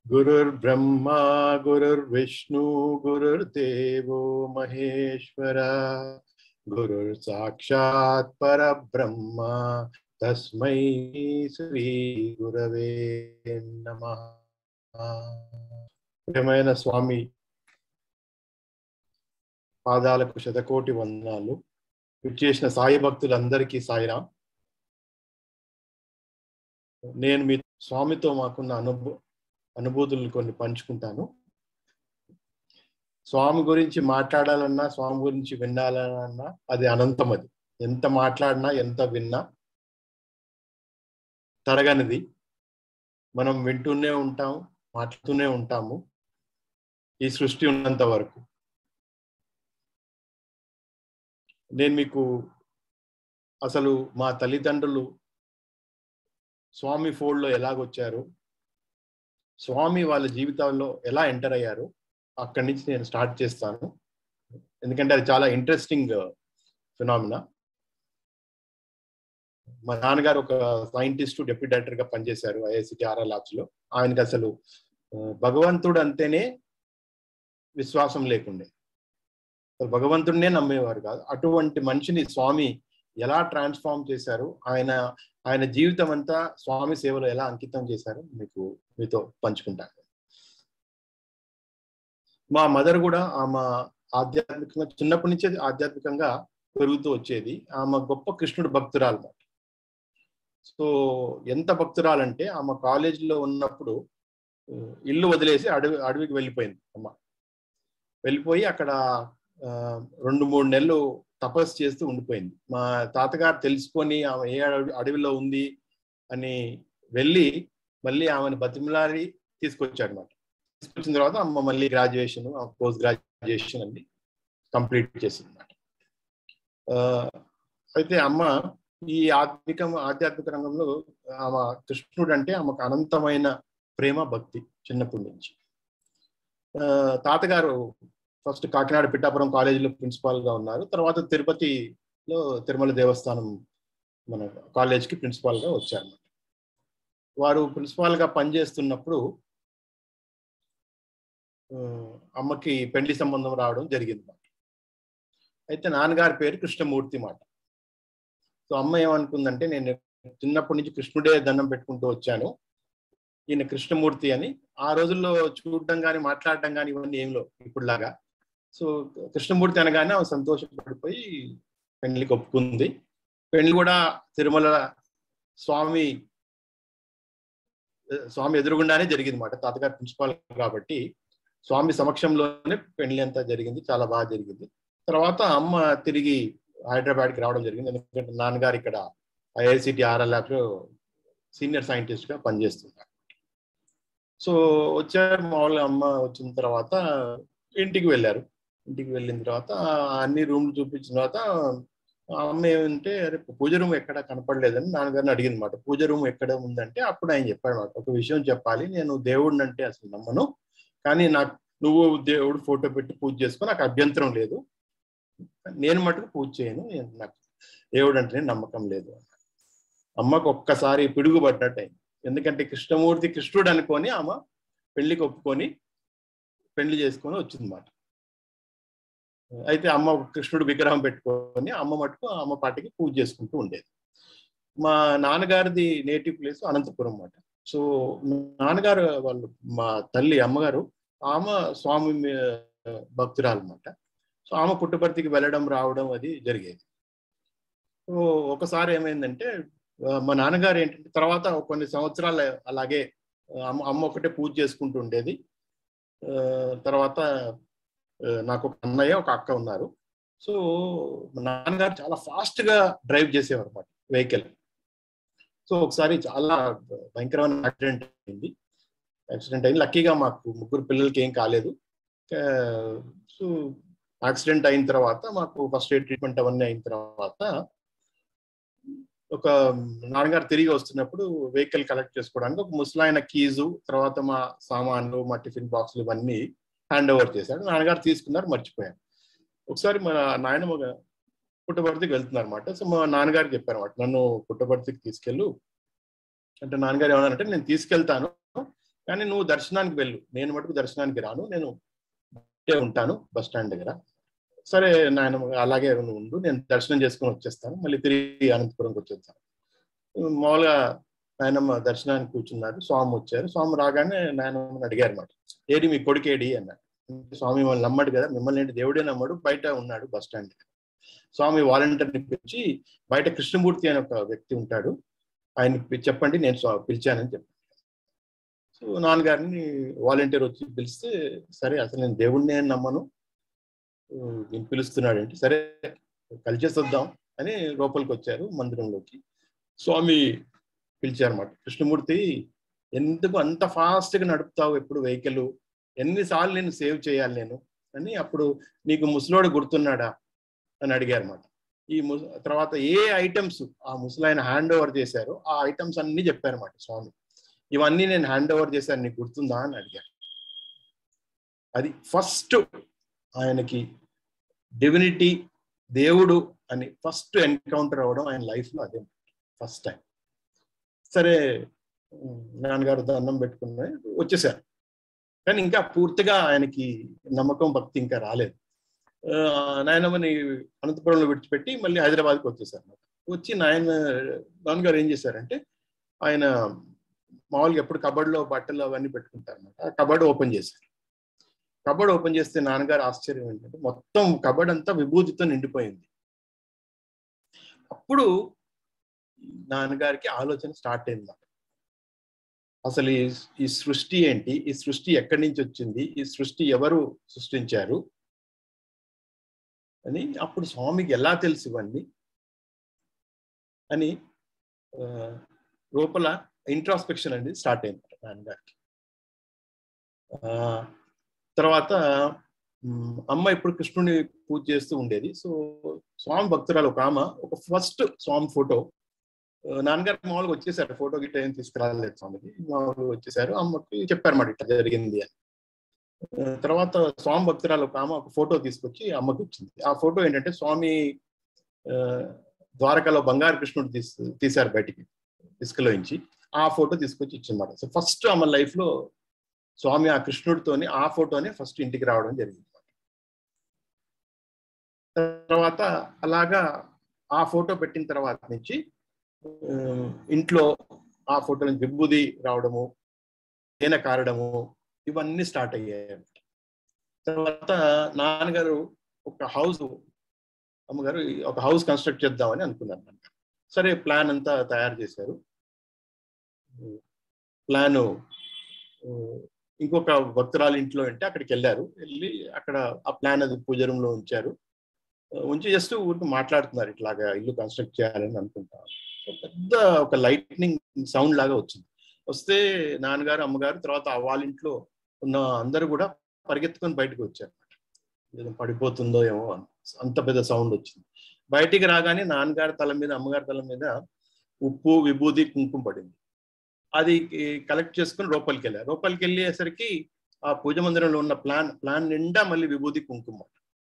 गुरुर्ब्रह्मा गुरुर्विष्णु गुरुर्देवो महेश्वर गुरुर्साक्षात् परब्रह्म तस्मै श्रीगुरवे नमः ప్రియమైన స్వామి పాదాలకు శతకోటి వందనాలు విచ్చేసిన సాయి భక్తులందరికీ సాయిరాం నేను మీ స్వామితో మాకున్న అనుభూ అనుభూతులు కొన్ని పంచుకుంటాను స్వామి గురించి మాట్లాడాలన్నా స్వామి గురించి వినాలన్నా అది అనంతం అది ఎంత మాట్లాడినా ఎంత విన్నా తరగనిది మనం వింటూనే ఉంటాం మాట్లాడుతూనే ఉంటాము ఈ సృష్టి ఉన్నంత వరకు నేను మీకు అసలు మా తల్లిదండ్రులు స్వామి ఫోల్డ్లో ఎలాగొచ్చారు స్వామి వాళ్ళ జీవితాల్లో ఎలా ఎంటర్ అయ్యారు అక్కడి నుంచి నేను స్టార్ట్ చేస్తాను ఎందుకంటే అది చాలా ఇంట్రెస్టింగ్ ఫినామినా మా నాన్నగారు ఒక సైంటిస్ట్ డెప్యూటీ డైరెక్టర్ గా పనిచేశారు ఐఐసిటి ఆర్ఆర్ ల్యాబ్స్ లో ఆయనకి అసలు భగవంతుడు అంటేనే విశ్వాసం లేకుండే భగవంతుడినే నమ్మేవారు కాదు అటువంటి మనిషిని స్వామి ఎలా ట్రాన్స్ఫార్మ్ చేశారు ఆయన ఆయన జీవితం అంతా స్వామి సేవలో ఎలా అంకితం చేశారు మీకు మీతో పంచుకుంటాను మా మదర్ కూడా ఆమె ఆధ్యాత్మికంగా చిన్నప్పటి నుంచే ఆధ్యాత్మికంగా పెరుగుతూ వచ్చేది ఆమె గొప్ప కృష్ణుడు భక్తురాలు మాట సో ఎంత భక్తురాలంటే ఆమె కాలేజీలో ఉన్నప్పుడు ఇల్లు వదిలేసి అడవి అడవికి వెళ్ళిపోయింది అమ్మ వెళ్ళిపోయి అక్కడ రెండు మూడు నెలలు తపస్సు చేస్తూ ఉండిపోయింది మా తాతగారు తెలుసుకొని ఆమె ఏ అడవిలో ఉంది అని వెళ్ళి మళ్ళీ ఆమెను బతిమలాడి తీసుకొచ్చాడు అనమాట తీసుకొచ్చిన తర్వాత అమ్మ మళ్ళీ గ్రాడ్యుయేషన్ పోస్ట్ గ్రాడ్యుయేషన్ అన్ని కంప్లీట్ చేసింది అనమాట అయితే అమ్మ ఈ ఆత్మిక ఆధ్యాత్మిక రంగంలో ఆమె కృష్ణుడు అంటే ఆమెకు అనంతమైన ప్రేమ భక్తి చిన్నప్పటి నుంచి తాతగారు ఫస్ట్ కాకినాడ పిఠాపురం కాలేజీలో ప్రిన్సిపాల్ గా ఉన్నారు తర్వాత తిరుపతిలో తిరుమల దేవస్థానం మన కాలేజ్కి ప్రిన్సిపాల్ గా వచ్చారన్నమాట వారు ప్రిన్సిపాల్ గా పనిచేస్తున్నప్పుడు అమ్మకి పెళ్లి సంబంధం రావడం జరిగింది మాట అయితే నాన్నగారి పేరు కృష్ణమూర్తి మాట సో అమ్మ ఏమనుకుందంటే నేను చిన్నప్పటి నుంచి కృష్ణుడే దండం పెట్టుకుంటూ వచ్చాను ఈయన కృష్ణమూర్తి అని ఆ రోజుల్లో చూడడం కానీ మాట్లాడడం కానీ ఇవన్నీ ఏంలో ఇప్పుడులాగా సో కృష్ణమూర్తి అనగానే ఆమె సంతోషపడిపోయి పెళ్లికి ఒప్పుకుంది పెళ్లి కూడా తిరుమల స్వామి స్వామి ఎదురుగుండానే జరిగింది మాట తాతగారు ప్రిన్సిపాల్ కాబట్టి స్వామి సమక్షంలోనే పెళ్లి అంతా జరిగింది చాలా బాగా జరిగింది తర్వాత అమ్మ తిరిగి హైదరాబాద్కి రావడం జరిగింది ఎందుకంటే నాన్నగారు ఇక్కడ ఐఐసిటి ఆర్ఎల్ ల్యాబ్లో సీనియర్ సైంటిస్ట్ గా పనిచేస్తున్నారు సో వచ్చారు మామూలుగా అమ్మ వచ్చిన తర్వాత ఇంటికి వెళ్ళారు ఇంటికి వెళ్ళిన తర్వాత అన్ని రూమ్లు చూపించిన తర్వాత అమ్మ ఏమంటే అరే పూజ రూమ్ ఎక్కడ కనపడలేదని నాన్నగారిని అడిగింది అనమాట పూజ రూమ్ ఎక్కడ ఉందంటే అప్పుడు ఆయన చెప్పాడు అనమాట ఒక విషయం చెప్పాలి నేను దేవుడిని అంటే అసలు నమ్మను కానీ నాకు నువ్వు దేవుడు ఫోటో పెట్టి పూజ చేసుకో నాకు అభ్యంతరం లేదు నేను మటుకు పూజ చేయను నాకు దేవుడు అంటే నమ్మకం లేదు అమ్మకు ఒక్కసారి పిడుగు పడ్డట్టు అయింది ఎందుకంటే కృష్ణమూర్తి కృష్ణుడు అనుకొని ఆమె పెళ్లికి ఒప్పుకొని పెళ్లి చేసుకొని వచ్చిందన్నమాట అయితే అమ్మ కృష్ణుడు విగ్రహం పెట్టుకొని అమ్మ మటుకు అమ్మ పాటికి పూజ చేసుకుంటూ ఉండేది మా నాన్నగారిది నేటివ్ ప్లేస్ అనంతపురం అన్నమాట సో నాన్నగారు వాళ్ళు మా తల్లి అమ్మగారు ఆమె స్వామి భక్తురాలు అనమాట సో ఆమె పుట్టుపర్తికి వెళ్ళడం రావడం అది జరిగేది సో ఒకసారి ఏమైందంటే మా నాన్నగారు ఏంటంటే తర్వాత కొన్ని సంవత్సరాలు అలాగే అమ్మ అమ్మ ఒకటే పూజ చేసుకుంటూ ఉండేది తర్వాత నాకు ఒక అన్నయ్య ఒక అక్క ఉన్నారు సో మా నాన్నగారు చాలా ఫాస్ట్ గా డ్రైవ్ చేసేవారు అనమాట వెహికల్ సో ఒకసారి చాలా భయంకరమైన యాక్సిడెంట్ అయింది యాక్సిడెంట్ అయింది లక్కీగా మాకు ముగ్గురు పిల్లలకి ఏం కాలేదు సో యాక్సిడెంట్ అయిన తర్వాత మాకు ఫస్ట్ ఎయిడ్ ట్రీట్మెంట్ అవన్నీ అయిన తర్వాత ఒక నాన్నగారు తిరిగి వస్తున్నప్పుడు వెహికల్ కలెక్ట్ చేసుకోవడానికి ఒక ముసలాయన కీజు తర్వాత మా సామాన్లు మా టిఫిన్ బాక్సులు ఇవన్నీ హ్యాండ్ ఓవర్ చేశాడు నాన్నగారు తీసుకున్నారు మర్చిపోయాను ఒకసారి మా నాయనమ్మ పుట్టపర్తికి వెళ్తున్నారు అనమాట సో మా నాన్నగారికి చెప్పారు అనమాట నన్ను పుట్టపర్తికి తీసుకెళ్ళు అంటే నాన్నగారు ఏమన్నారంటే నేను తీసుకెళ్తాను కానీ నువ్వు దర్శనానికి వెళ్ళు నేను మటుకు దర్శనానికి రాను నేను ఇక్కడే ఉంటాను బస్ స్టాండ్ దగ్గర సరే నాయన అలాగే నువ్వు ఉండు నేను దర్శనం చేసుకుని వచ్చేస్తాను మళ్ళీ తిరిగి అనంతపురంకి వచ్చేస్తాను మామూలుగా నాయనమ్మ దర్శనానికి కూర్చున్నారు స్వామి వచ్చారు స్వామి రాగానే నాయనమ్మని అడిగారు అనమాట ఏడి మీ కొడుకేడి అన్నారు స్వామి మిమ్మల్ని నమ్మడు కదా మిమ్మల్ని ఏంటి దేవుడే నమ్మడు బయట ఉన్నాడు బస్ స్టాండ్ దగ్గర స్వామి వాలంటీర్ని పిలిచి బయట కృష్ణమూర్తి అనే ఒక వ్యక్తి ఉంటాడు ఆయన చెప్పండి నేను స్వా- పిలిచానని చెప్పాను సో నాన్నగారిని వాలంటీర్ వచ్చి పిలిస్తే సరే అసలు నేను దేవుడిని ఏం నమ్మను ఉమ్, నేను పిలుస్తున్నాడు ఏంటి సరే కలిసేసి వద్దాం అని లోపలికి వచ్చారు మందిరంలోకి స్వామి పిలిచారన్నమాట కృష్ణమూర్తి ఎందుకు అంత fast గా నడుపుతావు ఎప్పుడు వెహికల్ ఎన్నిసార్లు నేను సేవ్ చేయాలి నేను అని అప్పుడు నీకు ముసలోడు గుర్తున్నాడా అని అడిగారు అనమాట ఈ ము తర్వాత ఏ ఐటమ్స్ ఆ ముసలాయన హ్యాండ్ ఓవర్ చేశారో ఆ ఐటమ్స్ అన్ని చెప్పారన్నమాట స్వామి ఇవన్నీ నేను హ్యాండ్ ఓవర్ చేశాను నీకు గుర్తుందా అని అడిగారు అది ఫస్ట్ ఆయనకి డివినిటీ దేవుడు అని ఫస్ట్ ఎన్కౌంటర్ అవ్వడం ఆయన life లో అదే ఫస్ట్ టైం సరే ఉమ్, నాన్నగారు దండం పెట్టుకుని వచ్చేసారు కానీ ఇంకా పూర్తిగా ఆయనకి నమ్మకం భక్తి ఇంకా రాలేదు ఆ, నాయనమ్మని అనంతపురంలో విడిచిపెట్టి మళ్ళీ హైదరాబాద్కి వచ్చేసారు అన్నమాట. వచ్చి నాయన నాన్నగారు ఏం చేశారంటే ఆయన మామూలుగా ఎప్పుడు కబడ్లో బట్టలు అవన్నీ పెట్టుకుంటారు అనమాట ఆ కబడ్ ఓపెన్ చేశారు కబడ్ ఓపెన్ చేస్తే నాన్నగారు ఆశ్చర్యం ఏంటంటే మొత్తం కబడ్ అంతా విభూతితో నిండిపోయింది అప్పుడు నాన్నగారికి ఆలోచన స్టార్ట్ అయింది అసలు ఈ ఈ సృష్టి ఏంటి ఈ సృష్టి ఎక్కడి నుంచి వచ్చింది ఈ సృష్టి ఎవరు సృష్టించారు అని అప్పుడు స్వామికి ఎలా తెలుసు ఇవన్నీ అని ఆ, లోపల ఇంట్రాస్పెక్షన్ అనేది స్టార్ట్ అయింది నాన్నగారికి ఆ, తర్వాత మ్, అమ్మ ఇప్పుడు కృష్ణుని పూజ చేస్తూ ఉండేది సో స్వామి భక్తురాలు ఒక ఆమె ఒక ఫస్ట్ స్వామి ఫోటో ఆ, నాన్నగారు మామూలుగా వచ్చేసారు ఫోటో గిట్ట ఏం తీసుకురాలేదు స్వామికి మామూలుగా వచ్చేసారు అమ్మకి చెప్పారన్నమాట ఇట్లా జరిగింది అని ఆ, తర్వాత స్వామి భక్తురాలు ఒక ఆమె ఒక ఫోటో తీసుకొచ్చి అమ్మకి ఇచ్చింది ఆ ఫోటో ఏంటంటే స్వామి ఆ, ద్వారకాలో బంగారు కృష్ణుడు తీసి తీశారు బయటికి ఇసుకలోంచి ఆ ఫోటో తీసుకొచ్చి ఇచ్చిందన్నమాట సో ఫస్ట్ ఆమె లైఫ్ లో స్వామి ఆ కృష్ణుడితోని ఆ ఫోటోని ఫస్ట్ ఇంటికి రావడం జరిగింది తర్వాత అలాగా ఆ ఫోటో పెట్టిన తర్వాత నుంచి ఆ, ఇంట్లో ఆ ఫోటో నుంచి విభూది రావడము తేనె కారడము ఇవన్నీ స్టార్ట్ అయ్యాయి తర్వాత నాన్నగారు ఒక హౌస్ అమ్మగారు ఒక హౌస్ కన్స్ట్రక్ట్ చేద్దామని అనుకున్నారు అన్నమాట. సరే ప్లాన్ అంతా తయారు చేశారు ప్లాను ఇంకొక భక్తురాలు ఇంట్లో ఉంటే అక్కడికి వెళ్ళారు వెళ్ళి అక్కడ ఆ ప్లాన్ అది పూజ room లో ఉంచారు ఉంచి జస్ట్ ఊరికి మాట్లాడుతున్నారు ఇట్లాగా ఇల్లు కన్స్ట్రక్ట్ చేయాలని అనుకుంటారు సో పెద్ద ఒక లైట్నింగ్ సౌండ్ లాగా వచ్చింది వస్తే నాన్నగారు అమ్మగారు తర్వాత ఆ వాళ్ళ ఇంట్లో ఉన్న అందరూ కూడా పరిగెత్తుకొని బయటకు వచ్చారు ఏదో పడిపోతుందో ఏమో అని. అంత పెద్ద సౌండ్ వచ్చింది బయటికి రాగానే నాన్నగారి తల మీద అమ్మగారి తల మీద ఉప్పు విభూది కుంకుమ పడింది అది కలెక్ట్ చేసుకుని లోపలికి వెళ్ళారు లోపలికి వెళ్ళేసరికి ఆ పూజ మందిరంలో ఉన్న ప్లాన్ ప్లాన్ నిండా మళ్ళీ విభూది కుంకుమ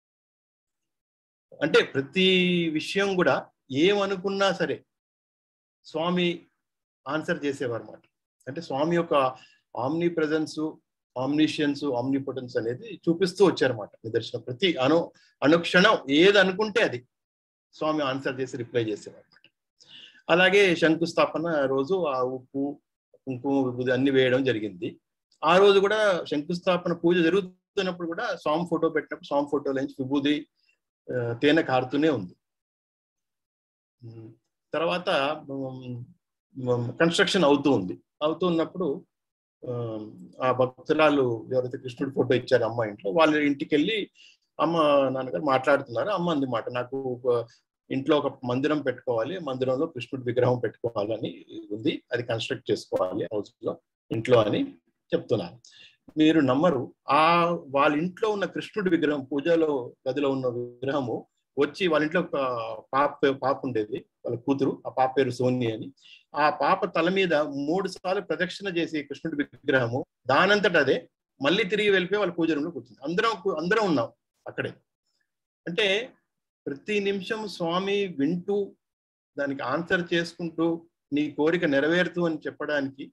అంటే ప్రతి విషయం కూడా ఏమనుకున్నా సరే స్వామి ఆన్సర్ చేసేవారు అనమాట అంటే స్వామి యొక్క ఆమ్ని ప్రజెన్స్ ఆమ్నిషియన్స్ ఆమ్నిపొటెన్స్ అనేది చూపిస్తూ వచ్చారన్నమాట నిదర్శనం ప్రతి అను అనుక్షణం ఏది అనుకుంటే అది స్వామి ఆన్సర్ చేసి రిప్లై చేసేవారు అనమాట అలాగే శంకుస్థాపన రోజు ఆ ఉప్పు కుంకుమ విభూది అన్ని వేయడం జరిగింది ఆ రోజు కూడా శంకుస్థాపన పూజ జరుగుతున్నప్పుడు కూడా స్వామి ఫోటో పెట్టినప్పుడు స్వామి ఫోటోలో నుంచి విభూది ఆ, తేనె కారుతూనే ఉంది ఉమ్, తర్వాత కన్స్ట్రక్షన్ అవుతూ ఉంది అవుతూ ఉన్నప్పుడు ఆ, ఆ భక్తురాలు ఎవరైతే కృష్ణుడి ఫోటో ఇచ్చారు అమ్మ ఇంట్లో వాళ్ళ ఇంటికి వెళ్ళి అమ్మ నాన్నగారు మాట్లాడుతున్నారు అమ్మ అంది మాట నాకు ఒక ఇంట్లో ఒక మందిరం పెట్టుకోవాలి మందిరంలో కృష్ణుడి విగ్రహం పెట్టుకోవాలని ఉంది అది కన్స్ట్రక్ట్ చేసుకోవాలి హౌస్ లో ఇంట్లో అని చెప్తున్నారు మీరు నమ్మరు ఆ వాళ్ళ ఇంట్లో ఉన్న కృష్ణుడి విగ్రహం పూజలో గదిలో ఉన్న విగ్రహము వచ్చి వాళ్ళ ఇంట్లో ఒక పాప పాప ఉండేది వాళ్ళ కూతురు ఆ పాప పేరు సోని అని ఆ పాప తల మీద మూడు సార్లు ప్రదక్షిణ చేసి కృష్ణుడి విగ్రహము దానంతట అదే మళ్ళీ తిరిగి వెళ్ళిపోయి వాళ్ళ పూజ రూమ్లో కూర్చుంది అందరం కూ- అందరం ఉన్నాం అక్కడే అంటే ప్రతి నిమిషం స్వామి వింటూ దానికి ఆన్సర్ చేసుకుంటూ నీ కోరిక నెరవేరుతూ అని చెప్పడానికి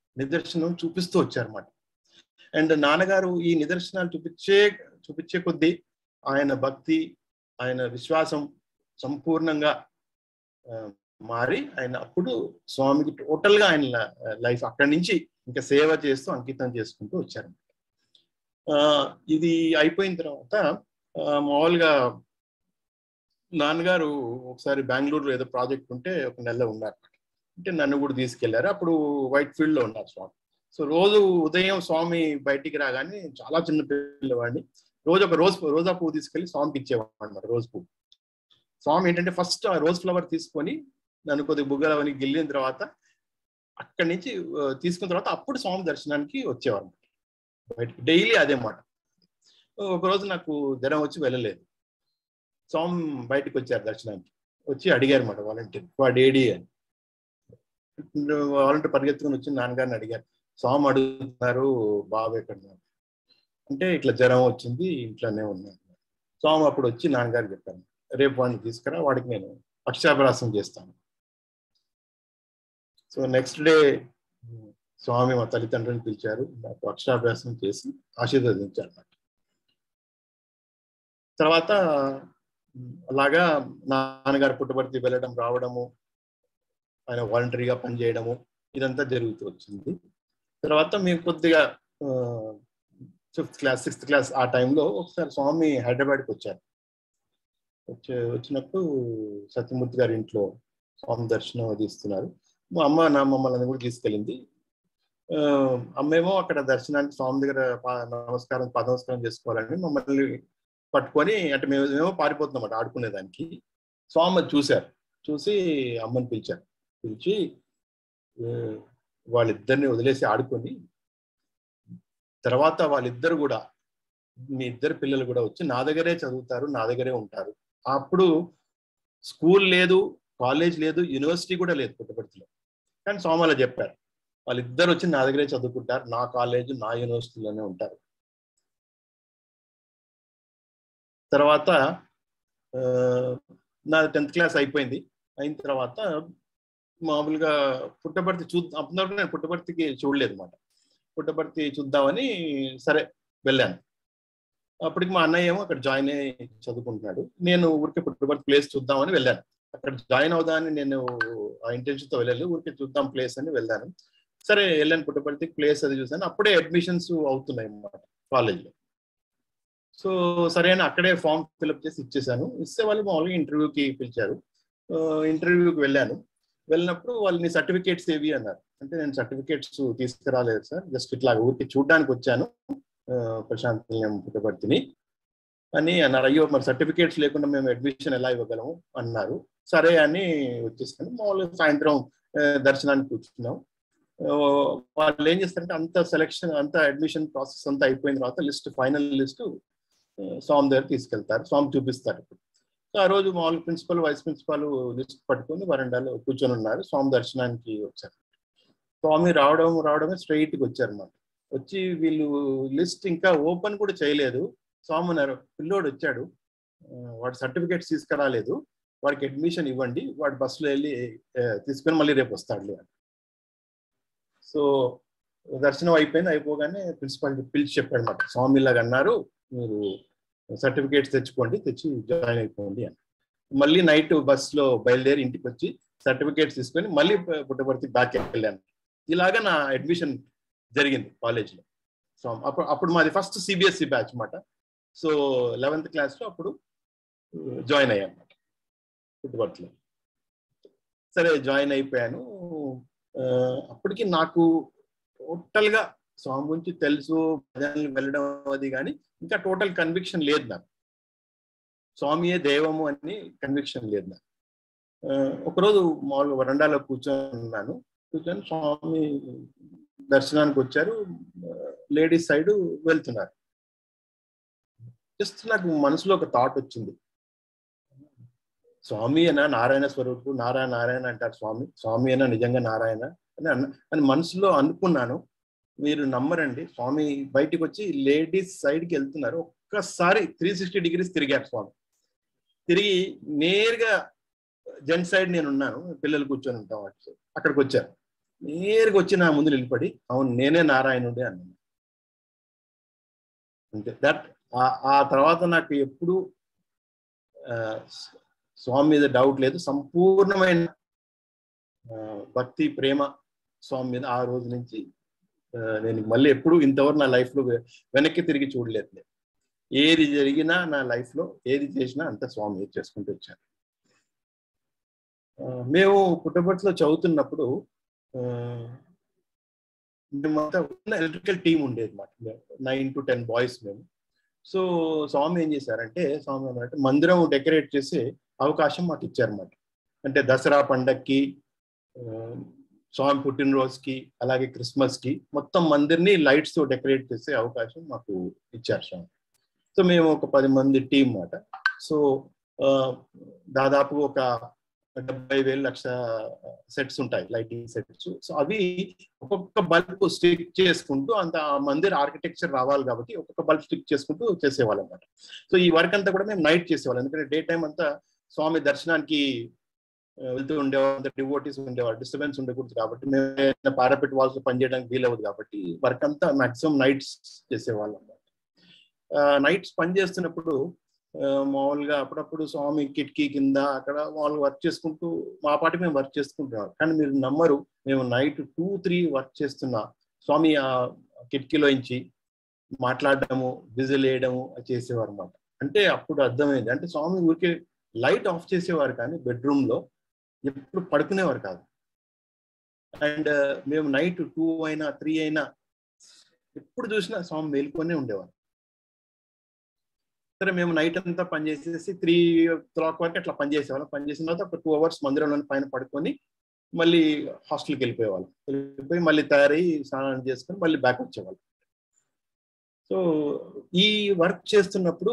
నిదర్శనం చూపిస్తూ వచ్చారన్నమాట అండ్ నాన్నగారు ఈ నిదర్శనాలు చూపించే చూపించే కొద్దీ ఆయన భక్తి ఆయన విశ్వాసం సంపూర్ణంగా మారి ఆయన అప్పుడు స్వామికి టోటల్ గా ఆయన లైఫ్ అక్కడి నుంచి ఇంకా సేవ చేస్తూ అంకితం చేసుకుంటూ వచ్చారు ఇది అయిపోయిన తర్వాత మామూలుగా నాన్నగారు ఒకసారి బెంగళూరులో ఏదో ప్రాజెక్ట్ ఉంటే ఒక నెల ఉన్నారు అంటే నన్ను కూడా తీసుకెళ్లారు అప్పుడు వైట్ ఫీల్డ్ లో ఉన్నారు స్వామి సో రోజు ఉదయం స్వామి బయటికి రాగానే చాలా చిన్న పిల్లవాడిని రోజు ఒక రోజ్ రోజా పువ్వు తీసుకెళ్లి స్వామికి ఇచ్చేవాడు రోజు పువ్వు స్వామి ఏంటంటే ఫస్ట్ ఆ రోజ్ ఫ్లవర్ తీసుకొని నన్ను కొద్దిగా బుగ్గలు అవన్నీ గిల్లిన తర్వాత అక్కడి నుంచి తీసుకున్న తర్వాత అప్పుడు స్వామి దర్శనానికి వచ్చేవారు బయటికి డైలీ అదే మాట ఒకరోజు నాకు జ్వరం వచ్చి వెళ్ళలేదు స్వామి బయటకు వచ్చారు దర్శనానికి వచ్చి అడిగారు అనమాట వాలంటీర్ వాడు ఏడి అని వాలంటీర్ పరిగెత్తుకుని వచ్చి నాన్నగారిని అడిగారు స్వామి అడుగుతున్నారు బాబు ఎక్కడ అంటే ఇట్లా జ్వరం వచ్చింది ఇంట్లోనే ఉన్నాను స్వామి అప్పుడు వచ్చి నాన్నగారు చెప్పాను రేపు వాడిని తీసుకురా వాడికి నేను అక్షరాభ్యాసం చేస్తాను సో నెక్స్ట్ డే స్వామి మా తల్లిదండ్రులను పిలిచారు నాకు అక్షరాభ్యాసం చేసి ఆశీర్వదించారు తర్వాత అలాగా నాన్నగారు పుట్టబడితే వెళ్ళడం రావడము ఆయన వాలంటరీగా పనిచేయడము ఇదంతా జరుగుతూ వచ్చింది తర్వాత మేము కొద్దిగా ఫిఫ్త్ క్లాస్ సిక్స్త్ క్లాస్ ఆ టైంలో ఒకసారి స్వామి హైదరాబాద్కి వచ్చారు వచ్చే వచ్చినప్పుడు సత్యమూర్తి గారి ఇంట్లో స్వామి దర్శనం అది ఇస్తున్నారు మా అమ్మ నా మమ్మల్ని కూడా తీసుకెళ్ళింది అమ్మేమో అక్కడ దర్శనానికి స్వామి దగ్గర నమస్కారం పద నమస్కారం చేసుకోవాలని మమ్మల్ని పట్టుకొని అంటే మేము మేము పారిపోతున్నాం అన్నమాట ఆడుకునేదానికి స్వామి చూశారు చూసి అమ్మని పిలిచారు పిలిచి వాళ్ళిద్దరిని వదిలేసి ఆడుకొని తర్వాత వాళ్ళిద్దరు కూడా మీ ఇద్దరు పిల్లలు కూడా వచ్చి నా దగ్గరే చదువుతారు నా దగ్గరే ఉంటారు అప్పుడు స్కూల్ లేదు కాలేజ్ లేదు యూనివర్సిటీ కూడా లేదు పుట్టపర్తిలో కానీ స్వామి చెప్పారు వాళ్ళిద్దరు వచ్చి నా దగ్గరే చదువుకుంటారు నా కాలేజ్ నా యూనివర్సిటీలోనే ఉంటారు తర్వాత నా టెన్త్ క్లాస్ అయిపోయింది అయిన తర్వాత మామూలుగా పుట్టపర్తి చూ అప్పటివరకు నేను పుట్టపర్తికి చూడలేదు అనమాట పుట్టపర్తి చూద్దామని సరే వెళ్ళాను అప్పటికి మా అన్నయ్య ఏమో అక్కడ జాయిన్ అయ్యి చదువుకుంటున్నాడు నేను ఊరికే పుట్టపర్తి ప్లేస్ చూద్దామని వెళ్ళాను అక్కడ జాయిన్ అవుదామని నేను ఆ ఇంటెన్షన్తో వెళ్ళాలి ఊరికే చూద్దాం ప్లేస్ అని వెళ్ళాను సరే వెళ్ళాను పుట్టపర్తి ప్లేస్ అది చూసాను అప్పుడే అడ్మిషన్స్ అవుతున్నాయి అన్నమాట కాలేజ్లో సో సరే అని అక్కడే ఫామ్ ఫిల్అప్ చేసి ఇచ్చేసాను ఇస్తే వాళ్ళు మామూలుగా ఇంటర్వ్యూకి పిలిచారు ఇంటర్వ్యూకి వెళ్ళాను వెళ్ళినప్పుడు వాళ్ళని సర్టిఫికేట్స్ ఏవి అన్నారు అంటే నేను సర్టిఫికేట్స్ తీసుకురాలేదు సార్ జస్ట్ ఇట్లా ఊరికి చూడడానికి వచ్చాను ప్రశాంత్ నిలయం పుట్టపర్తిని అని అన్నారు అయ్యో మరి సర్టిఫికేట్స్ లేకుండా మేము అడ్మిషన్ ఎలా ఇవ్వగలము అన్నారు సరే అని వచ్చేసాను మామూలుగా సాయంత్రం దర్శనానికి కూర్చున్నాం వాళ్ళు ఏం చేస్తారంటే అంత సెలెక్షన్ అంత అడ్మిషన్ ప్రాసెస్ అంతా అయిపోయిన తర్వాత లిస్ట్ ఫైనల్ లిస్ట్ స్వామి దగ్గర తీసుకెళ్తారు స్వామి చూపిస్తారు సో ఆ రోజు మామూలు ప్రిన్సిపల్ వైస్ ప్రిన్సిపల్ లిస్ట్ పట్టుకొని వరండాలో కూర్చొని ఉన్నారు స్వామి దర్శనానికి వచ్చారు స్వామి రావడం రావడమే స్ట్రైట్కి వచ్చారన్నమాట వచ్చి వీళ్ళు లిస్ట్ ఇంకా ఓపెన్ కూడా చేయలేదు స్వామి ఉన్నారు పిల్లోడు వచ్చాడు వాడు సర్టిఫికేట్స్ తీసుకురాలేదు వాడికి అడ్మిషన్ ఇవ్వండి వాడు బస్సులో వెళ్ళి తీసుకొని మళ్ళీ రేపు వస్తాడు సో దర్శనం అయిపోయింది అయిపోగానే ప్రిన్సిపాల్ పిలిచి చెప్పాడు అనమాట స్వామి ఇలాగ అన్నారు మీరు సర్టిఫికేట్స్ తెచ్చుకోండి తెచ్చి జాయిన్ అయిపోండి అని మళ్ళీ నైట్ బస్సులో బయలుదేరి ఇంటికి వచ్చి సర్టిఫికేట్స్ తీసుకొని మళ్ళీ పుట్టపర్తి బ్యాక్ వెళ్ళాను ఇలాగా నా అడ్మిషన్ జరిగింది కాలేజ్లో సో అప్పుడు అప్పుడు మాది ఫస్ట్ సిబిఎస్ఈ బ్యాచ్ అనమాట సో లెవెన్త్ క్లాస్లో అప్పుడు జాయిన్ అయ్యాను అనమాట పుట్టుపర్తిలో సరే జాయిన్ అయిపోయాను అప్పటికి నాకు టోటల్గా స్వామి గురించి తెలుసు వెళ్ళడం అది కానీ ఇంకా టోటల్ కన్విక్షన్ లేదు నాకు స్వామియే దైవము అని కన్విక్షన్ లేదు నాకు ఒకరోజు మామూలుగా వరండాలో కూర్చొని కూర్చొని స్వామి దర్శనానికి వచ్చారు లేడీస్ సైడ్ వెళ్తున్నారు జస్ట్ నాకు మనసులో ఒక థాట్ వచ్చింది స్వామి అయినా నారాయణ స్వరూపు నారాయణ నారాయణ అంటారు స్వామి స్వామి అయినా నిజంగా నారాయణ అని అన్న అని మనసులో అనుకున్నాను మీరు నమ్మరండి స్వామి బయటికి వచ్చి లేడీస్ సైడ్కి వెళ్తున్నారు ఒక్కసారి త్రీ సిక్స్టీ డిగ్రీస్ తిరిగారు స్వామి తిరిగి నేరుగా జెంట్ సైడ్ నేను ఉన్నాను పిల్లలు కూర్చొని ఉంటాం అక్కడికి వచ్చారు నేరుగా వచ్చి నా ముందు నిలబడి అవును నేనే నారాయణుడే అన్నాను అంతే దట్ ఆ తర్వాత నాకు ఎప్పుడు స్వామి మీద డౌట్ లేదు సంపూర్ణమైన భక్తి ప్రేమ స్వామి మీద ఆ రోజు నుంచి నేను మళ్ళీ ఎప్పుడు ఇంతవరకు నా లైఫ్లో వెనక్కి తిరిగి చూడలేదు ఏది జరిగినా నా లైఫ్లో ఏది చేసినా అంత స్వామి చేసుకుంటూ వచ్చాను మేము పుట్టపర్తిలో చదువుతున్నప్పుడు మేమంతా ఎలక్ట్రికల్ టీం ఉండేది మాట నైన్ టు టెన్ బాయ్స్ మేము సో స్వామి ఏం చేశారంటే స్వామి అంటే మందిరం డెకరేట్ చేసే అవకాశం మాకు ఇచ్చారన్నమాట అంటే దసరా పండక్కి స్వామి పుట్టినరోజుకి అలాగే క్రిస్మస్కి మొత్తం మందిర్ని లైట్స్ తో డెకరేట్ చేసే అవకాశం మాకు ఇచ్చారు స్వామి సో మేము ఒక పది మంది టీం మాట సో దాదాపు ఒక డెబ్బై వేలు లక్ష సెట్స్ ఉంటాయి లైటింగ్ సెట్స్ సో అవి ఒక్కొక్క బల్బ్ స్టిక్ చేసుకుంటూ అంత మందిర్ ఆర్కిటెక్చర్ రావాలి కాబట్టి ఒక్కొక్క బల్బ్ స్టిక్ చేసుకుంటూ చేసేవాళ్ళం అనమాట సో ఈ వర్క్ అంతా కూడా మేము నైట్ చేసేవాళ్ళం ఎందుకంటే డే టైం అంతా స్వామి దర్శనానికి వెళ్తూ ఉండేవాళ్ళు అంత డివోటీస్ ఉండేవాళ్ళు డిస్టర్బెన్స్ ఉండకూడదు కాబట్టి మేము పారాపెట్ వాల్స్ పనిచేయడానికి వీలవ్వదు కాబట్టి వర్క్ అంతా మాక్సిమం నైట్స్ చేసేవాళ్ళం అనమాట నైట్స్ పని చేస్తున్నప్పుడు మామూలుగా అప్పుడప్పుడు స్వామి కిటికీ కింద అక్కడ వాళ్ళు వర్క్ చేసుకుంటూ మా పాటి మేము వర్క్ చేసుకుంటున్నాం కానీ మీరు నమ్మరు మేము నైట్ టూ త్రీ వర్క్ చేస్తున్నా స్వామి ఆ కిటికీలోంచి మాట్లాడడము విజిల్ వేయడము చేసేవారు అనమాట అంటే అప్పుడు అర్థమైంది అంటే స్వామి ఊరికే లైట్ ఆఫ్ చేసేవారు కానీ బెడ్రూమ్ లో ఎప్పుడు పడుకునేవారు కాదు అండ్ మేము నైట్ టూ అయినా త్రీ అయినా ఎప్పుడు చూసినా స్వామి మేలుకొనే ఉండేవారు సరే మేము నైట్ అంతా పనిచేసేసి త్రీ క్లాక్ వరకు అట్లా పనిచేసేవాళ్ళం పనిచేసిన తర్వాత ఒక టూ అవర్స్ మందిరంలో పైన పడుకొని మళ్ళీ హాస్టల్కి వెళ్ళిపోయేవాళ్ళం వెళ్ళిపోయి మళ్ళీ తయారై స్నానం చేసుకొని మళ్ళీ బ్యాక్ వచ్చేవాళ్ళం సో ఈ వర్క్ చేస్తున్నప్పుడు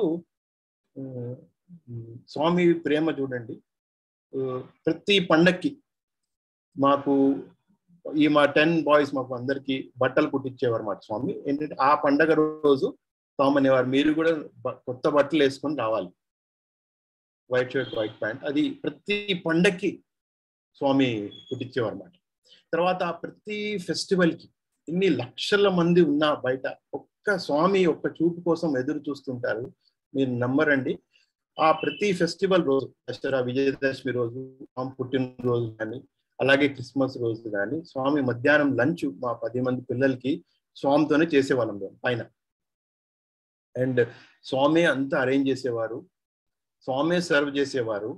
స్వామి ప్రేమ చూడండి ప్రతి పండక్కి మాకు ఈ మా టెన్ బాయ్స్ మాకు అందరికి బట్టలు కుట్టించేవారు మాట స్వామి ఏంటంటే ఆ పండగ రోజు స్వామి అనేవారు మీరు కూడా కొత్త బట్టలు వేసుకొని రావాలి వైట్ షర్ట్ వైట్ ప్యాంట్ అది ప్రతి పండక్కి స్వామి కుట్టించేవారు అనమాట తర్వాత ప్రతి ఫెస్టివల్కి ఇన్ని లక్షల మంది ఉన్నా బయట ఒక్క స్వామి ఒక్క చూపు కోసం ఎదురు చూస్తుంటారు మీరు నమ్మరండి ఆ ప్రతి ఫెస్టివల్ రోజు దసరా విజయదశమి రోజు స్వామి పుట్టినరోజు కానీ అలాగే క్రిస్మస్ రోజు కానీ స్వామి మధ్యాహ్నం లంచ్ మా పది మంది పిల్లలకి స్వామితోనే చేసేవాళ్ళం మేము పైన అండ్ స్వామి అంతా అరేంజ్ చేసేవారు స్వామి సర్వ్ చేసేవారు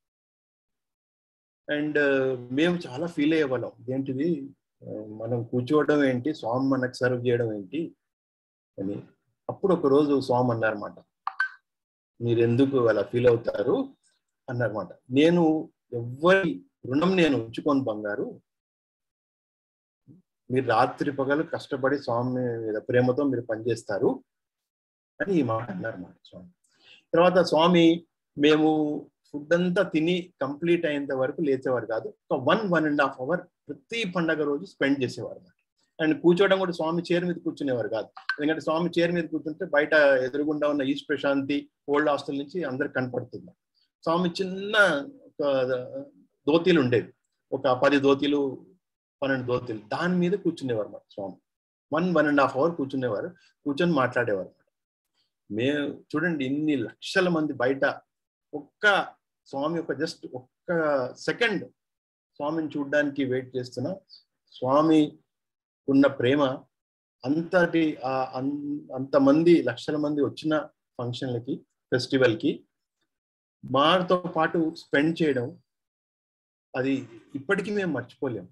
అండ్ మేము చాలా ఫీల్ అయ్యేవాళ్ళం ఏంటిది మనం కూర్చోవడం ఏంటి స్వామి మనకు సర్వ్ చేయడం ఏంటి అని అప్పుడు ఒక రోజు స్వామి అన్నారన్నమాట మీరు ఎందుకు అలా ఫీల్ అవుతారు అన్నారన్నమాట నేను ఎవ్వరి రుణం నేను ఉంచుకొని బంగారు మీరు రాత్రి పగలు కష్టపడి స్వామి మీద ప్రేమతో మీరు పనిచేస్తారు అని ఈ మాట అన్నారన్నమాట స్వామి తర్వాత స్వామి మేము ఫుడ్ అంతా తిని కంప్లీట్ అయ్యేంత వరకు లేచేవారు కాదు ఒక one one and half hour ప్రతి పండగ రోజు స్పెండ్ చేసేవారు అన్నమాట అండ్ కూర్చోవడం కూడా స్వామి చైర్ మీద కూర్చునేవారు కాదు ఎందుకంటే స్వామి చైర్ మీద కూర్చుంటే బయట ఎదురుగుండా ఉన్న ఈస్ట్ ప్రశాంతి ఓల్డ్ హాస్టల్ నుంచి అందరికి కనపడుతుంది స్వామి చిన్న ఒక దోతీలు ఉండేవి ఒక పది దోతీలు పన్నెండు దోతీలు దాని మీద కూర్చునేవారు మాట Swami one one and half hour కూర్చునేవారు కూర్చొని మాట్లాడేవారు మేము చూడండి ఇన్ని లక్షల మంది బయట ఒక్క స్వామి ఒక జస్ట్ ఒక్క సెకండ్ స్వామిని చూడడానికి వెయిట్ చేస్తున్న స్వామి ఉన్న ప్రేమ అంతటి అంతమంది లక్షల మంది వచ్చిన ఫంక్షన్లకి ఫెస్టివల్కి మాతో పాటు స్పెండ్ చేయడం అది ఇప్పటికీ మేము మర్చిపోలేము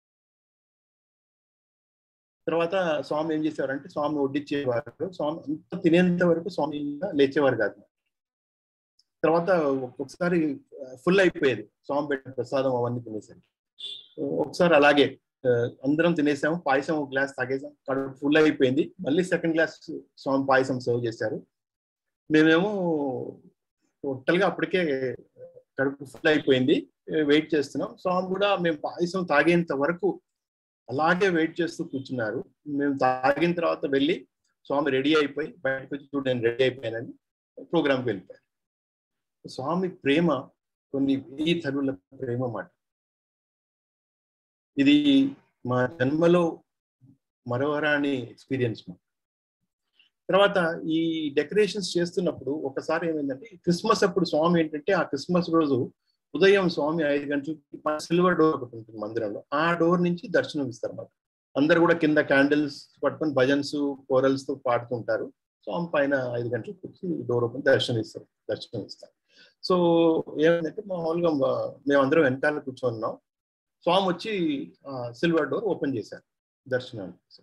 తర్వాత స్వామి ఏం చేసేవారంటే స్వామి వడ్డించేవారు స్వామి అంత తినేంత వరకు స్వామి లేచేవారు కాదు తర్వాత ఒక్కొక్కసారి ఫుల్ అయిపోయేది స్వామి పెట్టిన ప్రసాదం అవన్నీ తినేసరికి ఒకసారి అలాగే అందరం తినేసాము పాయసం ఒక గ్లాస్ తాగేసాం కడుపు ఫుల్ అయిపోయింది మళ్ళీ సెకండ్ గ్లాస్ స్వామి పాయసం సర్వ్ చేశారు మేమేమో టోటల్గా అప్పటికే కడుపు ఫుల్ అయిపోయింది వెయిట్ చేస్తున్నాం స్వామి కూడా మేము పాయసం తాగేంత వరకు అలాగే వెయిట్ చేస్తూ కూర్చున్నారు మేము తాగిన తర్వాత వెళ్ళి స్వామి రెడీ అయిపోయి బయటకు వచ్చి చూడు నేను రెడీ అయిపోయానని ప్రోగ్రామ్కి వెళ్ళిపోయారు స్వామి ప్రేమ కొన్ని వెయ్యి తరువుల ప్రేమ మాట ఇది మా జన్మలో మరోరాని ఎక్స్పీరియన్స్ మా తర్వాత ఈ డెకరేషన్స్ చేస్తున్నప్పుడు ఒకసారి ఏమైందంటే క్రిస్మస్ అప్పుడు స్వామి ఏంటంటే ఆ క్రిస్మస్ రోజు ఉదయం స్వామి ఐదు గంటలకి సిల్వర్ డోర్ ఒకటి ఉంటుంది మందిరంలో ఆ డోర్ నుంచి దర్శనం ఇస్తారు అన్నమాట అందరు కూడా కింద క్యాండిల్స్ పట్టుకొని భజన్స్ కోరల్స్ తో పాడుతుంటారు స్వామి పైన ఐదు గంటలకు వచ్చి డోర్ ఓపెన్ దర్శనం ఇస్తారు దర్శనం ఇస్తారు సో ఏమైందంటే మామూలుగా మేమందరం వెనకాల కూర్చొన్నాం స్వామి వచ్చి సిల్వర్ డోర్ ఓపెన్ చేశారు దర్శనానికి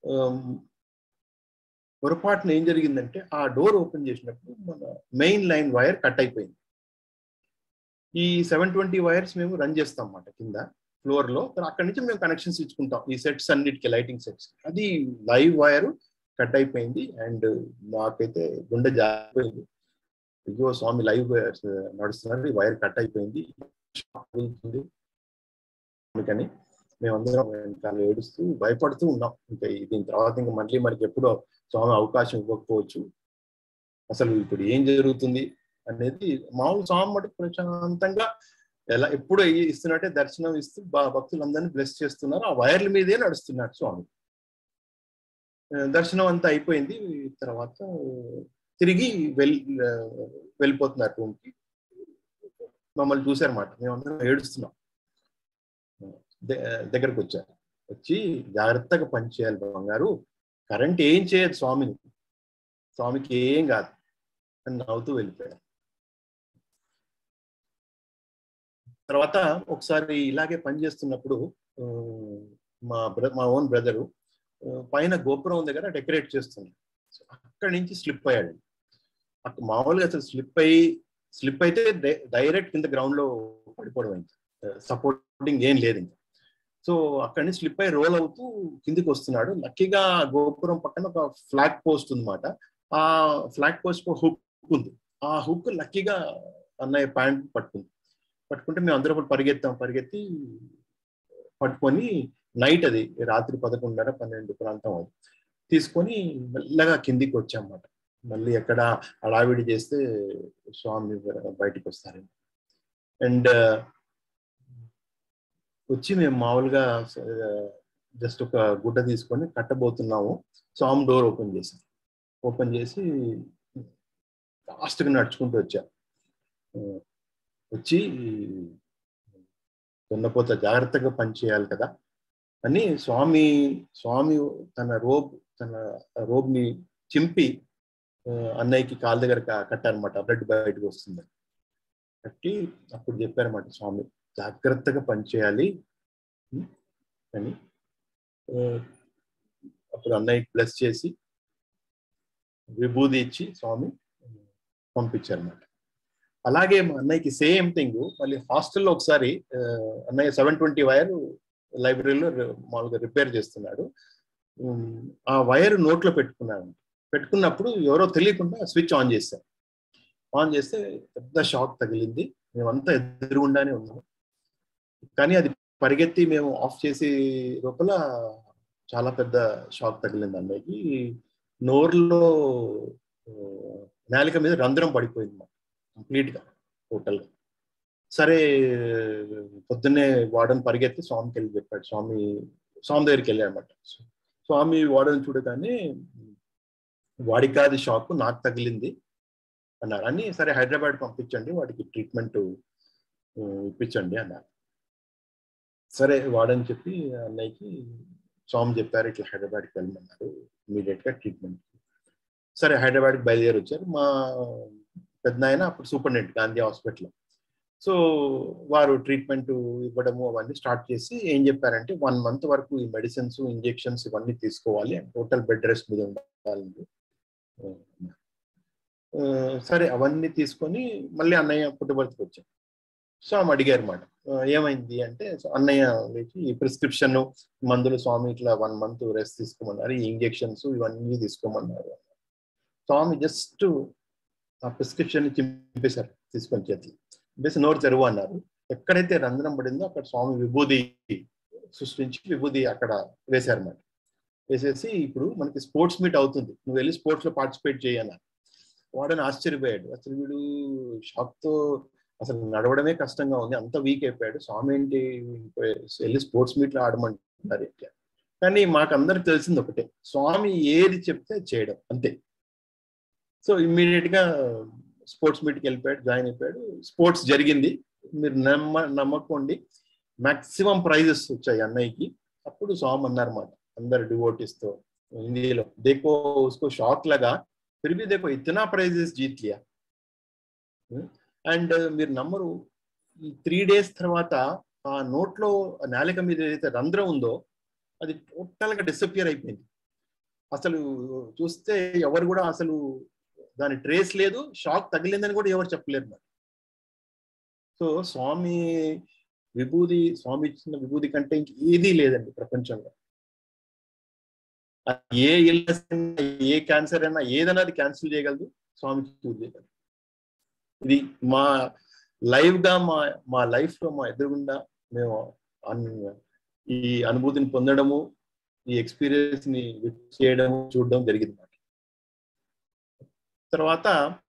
పొరపాటున ఏం జరిగిందంటే ఆ డోర్ ఓపెన్ చేసినప్పుడు మన మెయిన్ లైన్ వైర్ కట్ అయిపోయింది ఈ సెవెన్ ట్వంటీ వైర్స్ మేము రన్ చేస్తాం అన్నమాట కింద ఫ్లోర్ లో అక్కడి నుంచి మేము కనెక్షన్స్ ఇచ్చుకుంటాం ఈ సెట్స్ అన్నిటికి లైటింగ్ సెట్స్ అది లైవ్ వైర్ కట్ అయిపోయింది అండ్ మాకైతే గుండె జారిపోయింది అయ్యో స్వామి లైవ్ నడుస్తున్నారు ఈ వైర్ కట్ అయిపోయింది అందుకని మేమందరం వెనకాల ఏడుస్తూ భయపడుతూ ఉన్నాం ఇంకా దీని తర్వాత ఇంకా మళ్ళీ మనకి ఎప్పుడో స్వామి అవకాశం ఇవ్వకపోవచ్చు అసలు ఇప్పుడు ఏం జరుగుతుంది అనేది మామూలు స్వామి మటుకు ప్రశాంతంగా ఎలా ఎప్పుడు ఇస్తున్నట్టే దర్శనం ఇస్తూ భక్తులందరినీ బ్లెస్ చేస్తున్నారు ఆ వైర్ల మీదే నడుస్తున్నారు స్వామి దర్శనం అంతా అయిపోయింది తర్వాత తిరిగి వెల్ వెళ్ళిపోతున్నారు రూమ్కి మమ్మల్ని చూసారన్నమాట మేమందరం ఏడుస్తున్నాం దగ్గరకు వచ్చారు వచ్చి జాగ్రత్తగా పనిచేయాలి బంగారు కరెంట్ ఏం చేయదు స్వామిని స్వామికి ఏం కాదు అని నవ్వుతూ వెళ్ళిపోయారు తర్వాత ఒకసారి ఇలాగే పనిచేస్తున్నప్పుడు మా బ్ర మా ఓన్ బ్రదరు పైన గోపురం దగ్గర డెకరేట్ చేస్తున్నాడు అక్కడి నుంచి స్లిప్ అయ్యాడు అక్కడ మామూలుగా అసలు స్లిప్ అయ్యి స్లిప్ అయితే డైరెక్ట్ కింద గ్రౌండ్ లో పడిపోవడం ఇంకా సపోర్టింగ్ ఏం లేదు ఇంకా సో అక్కడి నుంచి స్లిప్ అయి రోల్ అవుతూ కిందికి వస్తున్నాడు లక్కీగా గోపురం పక్కన ఒక ఫ్లాగ్ పోస్ట్ ఉందన్నమాట ఆ ఫ్లాగ్ పోస్ట్ హుక్ ఉంది ఆ హుక్ లక్కీగా అన్నయ్య ప్యాంట్ పట్టుకుంది పట్టుకుంటే మేము అందరూ పరిగెత్తాం పరిగెత్తి పట్టుకొని నైట్ అది రాత్రి పదకొండున్నర పన్నెండు ప్రాంతం అది తీసుకొని మెల్లగా కిందికి వచ్చామన్నమాట మళ్ళీ ఎక్కడ హడావిడి చేస్తే స్వామి బయటికి వస్తారు అండ్ వచ్చి మేము మామూలుగా జస్ట్ ఒక గుడ్డ తీసుకొని కట్టబోతున్నాము స్వామి డోర్ ఓపెన్ చేసాం ఓపెన్ చేసి ఫాస్ట్గా నడుచుకుంటూ వచ్చా వచ్చి దున్నపోత జాగ్రత్తగా పనిచేయాలి కదా అని స్వామి స్వామి తన రోబ్ తన రోబ్ని చింపి అన్నయ్యకి కాళ్ళ దగ్గర కట్టారనమాట బ్లడ్ బయటకు వస్తుంది కట్టి అప్పుడు చెప్పారన్నమాట స్వామి జాగ్రత్తగా పనిచేయాలి అని అప్పుడు అన్నయ్యకి ప్లస్ చేసి విభూది ఇచ్చి స్వామి పంపించారన్నమాట అలాగే మా అన్నయ్యకి సేమ్ థింగ్ మళ్ళీ హాస్టల్లో ఒకసారి అన్నయ్య సెవెన్ ట్వంటీ వైర్ లైబ్రరీలో మామూలుగా రిపేర్ చేస్తున్నాడు ఆ వైర్ నోట్లో పెట్టుకున్నాడు పెట్టుకున్నప్పుడు ఎవరో తెలియకుండా స్విచ్ ఆన్ చేశారు ఆన్ చేస్తే పెద్ద షాక్ తగిలింది మేమంతా ఎదురుగుండానే ఉన్నాము కానీ అది పరిగెత్తి మేము ఆఫ్ చేసి లోపల చాలా పెద్ద షాక్ తగిలింది అన్నయ్యకి నోరులో నాలిక మీద రంధ్రం పడిపోయింది మాకు కంప్లీట్గా టోటల్గా సరే పొద్దున్నే వార్డన్ పరిగెత్తి స్వామికి వెళ్ళి చెప్పాడు స్వామి స్వామి దగ్గరికి వెళ్ళాడనమాట స్వామి వార్డన్ చూడగానే వాడికి కాదు షాక్ నాకు తగిలింది అన్నారు అని సరే హైదరాబాద్ పంపించండి వాడికి ట్రీట్మెంట్ ఇప్పించండి అన్నారు సరే వాడని చెప్పి అన్నయ్యకి స్వామి చెప్పారు ఇట్లా హైదరాబాద్కి వెళ్ళమన్నారు ఇమీడియట్గా ట్రీట్మెంట్ సరే హైదరాబాద్కి బయలుదేరి వచ్చారు మా పెద్ద ఆయన అప్పుడు సూపరింటెండెంట్ గాంధీ హాస్పిటల్ సో వారు ట్రీట్మెంట్ ఇవ్వడము అవన్నీ స్టార్ట్ చేసి ఏం చెప్పారంటే వన్ మంత్ వరకు ఈ మెడిసిన్స్ ఇంజెక్షన్స్ ఇవన్నీ తీసుకోవాలి టోటల్ బెడ్ రెస్ట్ మీద ఉండాలి సరే అవన్నీ తీసుకొని మళ్ళీ అన్నయ్య పుట్టుబడికి వచ్చాం సో ఆమె అడిగారు మాట ఏమైంది అంటే అన్నయ్య లేచి ఈ ప్రిస్క్రిప్షన్ మందులు స్వామి ఇట్లా వన్ మంత్ రెస్ట్ తీసుకోమన్నారు ఈ ఇంజెక్షన్స్ ఇవన్నీ తీసుకోమన్నారు స్వామి జస్ట్ ఆ ప్రిస్క్రిప్షన్ చింపేశారు తీసుకొని చేతులు చింపేసి నోరు తెరువు అన్నారు ఎక్కడైతే రంధ్రం పడిందో అక్కడ స్వామి విభూది సృష్టించి విభూది అక్కడ వేశారన్నమాట వేసేసి ఇప్పుడు మనకి స్పోర్ట్స్ మీట్ అవుతుంది నువ్వు వెళ్ళి స్పోర్ట్స్ లో పార్టిసిపేట్ చేయన్నారు వాడని ఆశ్చర్యపోయాడు అసలు వీడు షాక్ తో అసలు నడవడమే కష్టంగా ఉంది అంత వీక్ అయిపోయాడు స్వామి ఏంటి వెళ్ళి స్పోర్ట్స్ మీట్ లో ఆడమంటే అన్నారు ఎన్టీఆర్ కానీ మాకందరికి తెలిసింది ఒకటే స్వామి ఏది చెప్తే చేయడం అంతే సో ఇమ్మీడియట్ గా స్పోర్ట్స్ మీట్కి వెళ్ళిపోయాడు జాయిన్ అయిపోయాడు స్పోర్ట్స్ జరిగింది మీరు నమ్మ నమ్మకండి మాక్సిమం ప్రైజెస్ వచ్చాయి అన్నయ్యకి అప్పుడు స్వామి అన్నారన్నమాట అందరు డివోటీస్తో హిందీలో దేకో ఉస్కో షాక్ లగా ఫిర్ भी देखो इतना ప్రైజెస్ జీత్ లియా అండ్ మీరు నమ్మరు ఈ త్రీ డేస్ తర్వాత ఆ నోట్లో నాలిక మీద ఏదైతే రంధ్రం ఉందో అది టోటల్ గా డిసపియర్ అయిపోయింది అసలు చూస్తే ఎవరు కూడా అసలు దాని ట్రేస్ లేదు షాక్ తగిలిందని కూడా ఎవరు చెప్పలేరు మరి సో స్వామి విభూది స్వామి ఇచ్చిన విభూది కంటే ఇంక ఏదీ లేదండి ప్రపంచంలో ఏ ఇల్నెస్ ఏ క్యాన్సర్ అయినా ఏదైనా అది క్యాన్సిల్ చేయగలదు స్వామి క్యూర్ చేయగలదు ఇది మా లైవ్ గా మా మా లైఫ్ లో మా ఎదురుగుండా మేము ఈ అనుభూతిని పొందడము ఈ ఎక్స్పీరియన్స్ ని చేయడము చూడడం జరిగింది మాట తర్వాత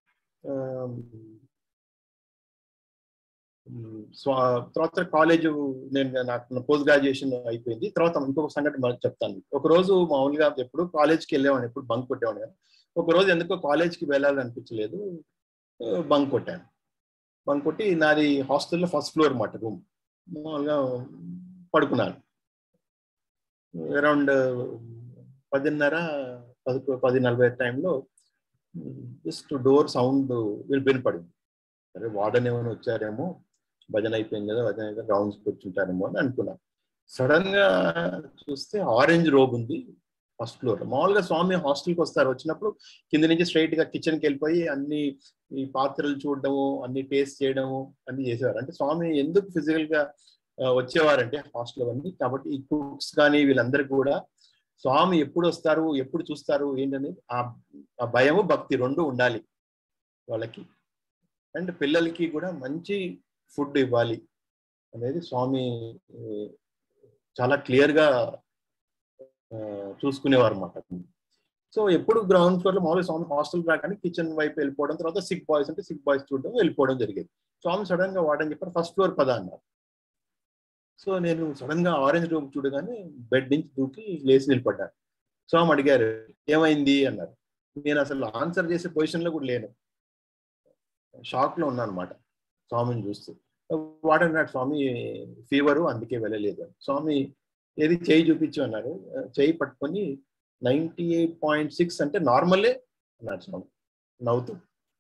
తర్వాత కాలేజ్ నేను నాకు పోస్ట్ గ్రాడ్యుయేషన్ అయిపోయింది తర్వాత ఇంకొక సంఘటన చెప్తాను ఒక రోజు మామూలుగా ఎప్పుడు కాలేజ్కి వెళ్ళేవాడిని ఎప్పుడు బంక్ కొట్టేవాడిని ఒక రోజు ఎందుకో కాలేజ్కి వెళ్ళాలనిపించలేదు బంక్ కొట్టాను బంక్ కొట్టి నాది హాస్టల్లో ఫస్ట్ ఫ్లోర్ మాట రూమ్ మామూలుగా పడుకున్నాను అరౌండ్ పదిన్నర పది పది నలభై టైంలో జస్ట్ డోర్ సౌండ్ వినపడింది సరే వార్డెన్ ఏమైనా వచ్చారేమో భజన అయిపోయింది కదా భజన అయితే రౌండ్స్ కూర్చుంటారేమో అని అనుకున్నాను సడన్ గా చూస్తే ఆరెంజ్ రోబ్ ఉంది ఫస్ట్ ఫ్లోర్ మామూలుగా స్వామి హాస్టల్కి వస్తారు వచ్చినప్పుడు కింద నుంచి స్ట్రైట్ గా కిచెన్కి వెళ్ళిపోయి అన్ని ఈ పాత్రలు చూడడము అన్ని టేస్ట్ చేయడము అన్ని చేసేవారు అంటే స్వామి ఎందుకు ఫిజికల్ గా వచ్చేవారంటే హాస్టల్ అవన్నీ కాబట్టి ఈ కుక్స్ కానీ వీళ్ళందరికీ కూడా స్వామి ఎప్పుడు వస్తారు ఎప్పుడు చూస్తారు ఏంటనేది ఆ భయము భక్తి రెండు ఉండాలి వాళ్ళకి అండ్ పిల్లలకి కూడా మంచి ఫుడ్ ఇవ్వాలి అనేది స్వామి చాలా క్లియర్ గా చూసుకునేవారు అన్నమాట సో ఎప్పుడు గ్రౌండ్ ఫ్లోర్ లో మామూలుగా స్వామి హాస్టల్ రాగానే కిచెన్ వైపు వెళ్ళిపోవడం తర్వాత సిక్ బాయ్స్ అంటే సిక్ బాయ్స్ చూడడం వెళ్ళిపోవడం జరిగేది స్వామి సడన్ గా వాడని చెప్పారు ఫస్ట్ ఫ్లోర్ పద అన్నారు సో నేను సడన్ గా ఆరెంజ్ రూమ్ చూడగానే బెడ్ నుంచి దూకి లేచి నిలబడ్డాను స్వామి అడిగారు ఏమైంది అన్నారు నేను అసలు ఆన్సర్ చేసే పొజిషన్ లో కూడా లేను షాక్ లో ఉన్నాను అనమాట స్వామిని చూస్తూ వాడన్నాడు స్వామి ఫీవరు అందుకే వెళ్ళలేదు స్వామి ఏది చేయి చూపించు అన్నారు చేయి పట్టుకొని నైంటీ ఎయిట్ పాయింట్ సిక్స్ అంటే నార్మలే అన్నాడు స్వామి నవ్వుతూ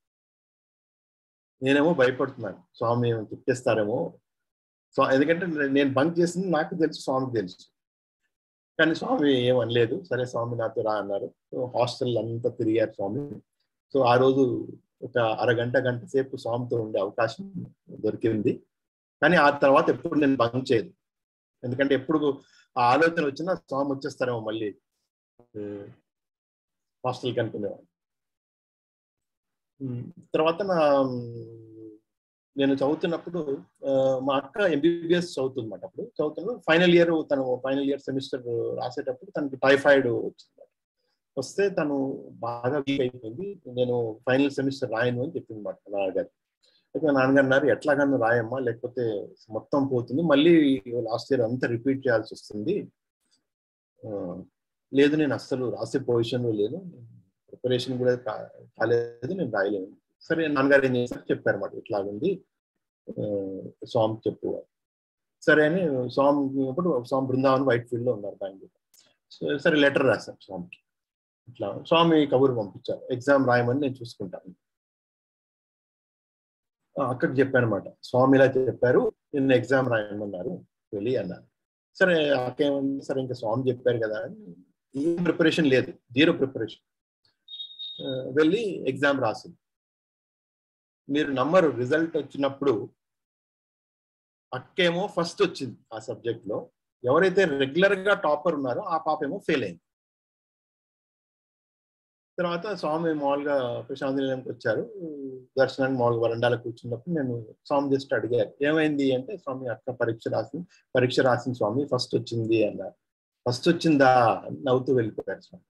నేనేమో భయపడుతున్నాను స్వామి ఏమో తిప్పేస్తారేమో సో ఎందుకంటే నేను బంక్ చేసింది నాకు తెలుసు స్వామికి తెలుసు కానీ స్వామి ఏమనలేదు సరే స్వామి నాతో రా అన్నారు హాస్టల్ అంతా తిరిగారు స్వామి సో ఆ రోజు ఒక అరగంట గంట సేపు స్వామితో ఉండే అవకాశం దొరికింది కానీ ఆ తర్వాత ఎప్పుడు నేను బంక్ చేయదు ఎందుకంటే ఎప్పుడు ఆ ఆలోచన వచ్చినా స్వామి వచ్చేస్తారేమో మళ్ళీ హాస్టల్కి అనుకునేవాడు తర్వాత నా నేను చదువుతున్నప్పుడు మా అక్క ఎంబీబీఎస్ చదువుతుంది అనమాట అప్పుడు చదువుతున్నప్పుడు ఫైనల్ ఇయర్ తను ఫైనల్ ఇయర్ సెమిస్టర్ రాసేటప్పుడు తనకి టైఫాయిడ్ వచ్చింది వస్తే తను బాగా వీక్ అయిపోయింది నేను ఫైనల్ సెమిస్టర్ రాయను అని చెప్పింది అనమాట నాన్నగారు అయితే నాన్నగారు అన్నారు ఎట్లాగన్నా రాయమ్మా లేకపోతే మొత్తం పోతుంది మళ్ళీ లాస్ట్ ఇయర్ అంతా రిపీట్ చేయాల్సి వస్తుంది లేదు నేను అస్సలు రాసే పొజిషన్లో లేను ప్రిపరేషన్ కూడా కాలేదు నేను రాయలేను సరే నాన్నగారు ఏం చేశారు చెప్పారు అన్నమాట ఇట్లాగుంది స్వామి చెప్పు సరే అని స్వామి అప్పుడు స్వామి బృందావన్ వైట్ ఫీల్డ్ లో ఉన్నారు బెంగళూరు సరే లెటర్ రాశాను స్వామికి ఇట్లా స్వామి కబురు పంపించారు ఎగ్జామ్ రాయమని నేను చూసుకుంటాను అక్కడికి చెప్పాను అనమాట స్వామి ఇలా చెప్పారు నిన్న ఎగ్జామ్ రాయమన్నారు వెళ్ళి అన్నారు సరే అక్కేమంది సరే ఇంకా స్వామి చెప్పారు కదా అని ఏం ప్రిపరేషన్ లేదు జీరో ప్రిపరేషన్ వెళ్ళి ఎగ్జామ్ రాసింది మీరు నమ్మరు రిజల్ట్ వచ్చినప్పుడు అక్కేమో ఫస్ట్ వచ్చింది ఆ సబ్జెక్ట్ లో ఎవరైతే రెగ్యులర్ గా టాపర్ ఉన్నారో ఆ పాప ఏమో ఫెయిల్ అయింది తర్వాత స్వామి మామూలుగా ప్రశాంత్ నిలయంకి వచ్చారు దర్శనానికి మామూలుగా వరండాలో కూర్చున్నప్పుడు నేను స్వామి జస్ట్ అడిగారు ఏమైంది అంటే స్వామి అక్క పరీక్ష రాసింది పరీక్ష రాసింది స్వామి ఫస్ట్ వచ్చింది అన్నారు ఫస్ట్ వచ్చిందా నవ్వుతూ వెళ్ళిపోయారు స్వామి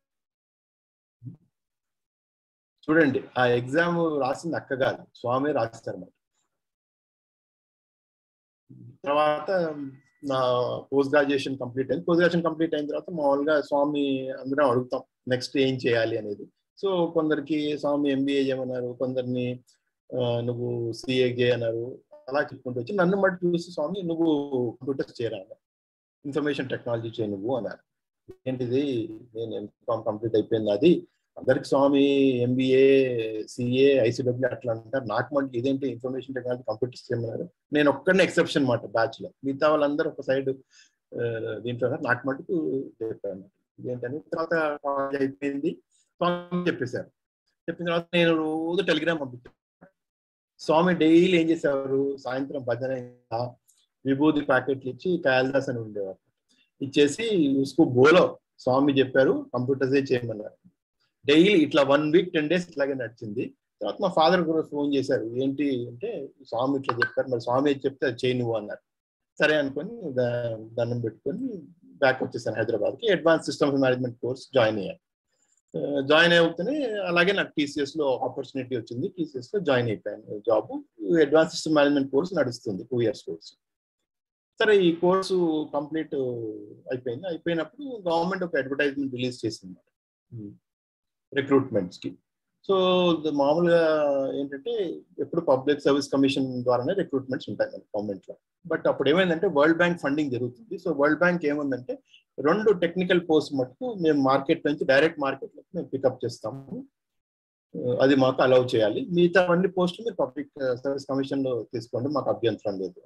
చూడండి ఆ ఎగ్జామ్ రాసింది అక్క కాదు స్వామి రాస్తారు మరి తర్వాత నా పోస్ట్ గ్రాడ్యుయేషన్ కంప్లీట్ అయింది పోస్ట్ గ్రాడ్యుయేషన్ కంప్లీట్ అయిన తర్వాత మామూలుగా స్వామి అందరం అడుగుతాం నెక్స్ట్ ఏం చేయాలి అనేది సో కొందరికి స్వామి ఎంబీఏ చేయమన్నారు కొందరిని నువ్వు సిఏ చేయన్నారు అలా చెప్పుకుంటూ వచ్చి నన్ను మట్టి చూసి స్వామి నువ్వు కంప్యూటర్స్ చేయరా ఇన్ఫర్మేషన్ టెక్నాలజీ చేయ నువ్వు అన్నారు ఏంటిది నేను ఎంకామ్ కంప్లీట్ అయిపోయింది అది అందరికి స్వామి ఎంబీఏ సిఏ ఐసీడబ్ల్యూ అట్లా అంటారు నాకు మళ్ళీ ఇదేంటి ఇన్ఫర్మేషన్ టెక్నాలజీ కంప్యూటర్స్ చేయమన్నారు నేను ఒక్కడనే ఎక్సెప్షన్ మాట బ్యాచ్ లో మిగతా వాళ్ళందరూ ఒక సైడ్ దీంట్లో నాకు మటుకు చెప్పాను ఇదేంటని తర్వాత కాలేజ్ అయిపోయింది స్వామి చెప్పేశారు చెప్పిన తర్వాత నేను రోజు టెలిగ్రామ్ పంపించాను స్వామి డైలీ ఏం చేసేవారు సాయంత్రం భజన విభూతి ప్యాకెట్లు ఇచ్చి కాయల్దాస్ అని ఉండేవారు ఇచ్చేసి ఉసుకు బోలో స్వామి చెప్పారు కంప్యూటర్సే చేయమన్నారు డైలీ ఇట్లా వన్ వీక్ టెన్ డేస్ ఇట్లాగే నడిచింది తర్వాత మా ఫాదర్ కూడా ఫోన్ చేశారు ఏంటి అంటే స్వామి ఇట్లా చెప్పారు మరి స్వామి ఏది చెప్తే అది చేయి నువ్వు అన్నారు సరే అనుకొని దండం పెట్టుకొని బ్యాక్ వచ్చేసాను హైదరాబాద్కి advance systems management course join అయ్యాను జాయిన్ అవుతూనే అలాగే నాకు టీసీఎస్ లో ఆపర్చునిటీ వచ్చింది టీసీఎస్ లో జాయిన్ అయిపోయాను job advance system management course నడుస్తుంది టూ ఇయర్స్ కోర్స్ సరే ఈ కోర్సు కంప్లీట్ అయిపోయింది అయిపోయినప్పుడు గవర్నమెంట్ ఒక అడ్వర్టైజ్మెంట్ రిలీజ్ చేసింది రిక్రూట్మెంట్స్ కి సో మామూలుగా ఏంటంటే ఎప్పుడు పబ్లిక్ సర్వీస్ కమిషన్ ద్వారానే రిక్రూట్మెంట్స్ ఉంటాయి మన గవర్నమెంట్ లో బట్ అప్పుడు ఏమైందంటే వరల్డ్ బ్యాంక్ ఫండింగ్ జరుగుతుంది సో వరల్డ్ బ్యాంక్ ఏముందంటే రెండు టెక్నికల్ పోస్ట్ మటుకు మేము మార్కెట్ నుంచి డైరెక్ట్ మార్కెట్ లో మేము పికప్ చేస్తాము అది మాకు అలౌ చేయాలి మిగతా అన్ని పోస్టులు మీరు పబ్లిక్ సర్వీస్ కమిషన్ లో తీసుకోండి మాకు అభ్యంతరం లేదు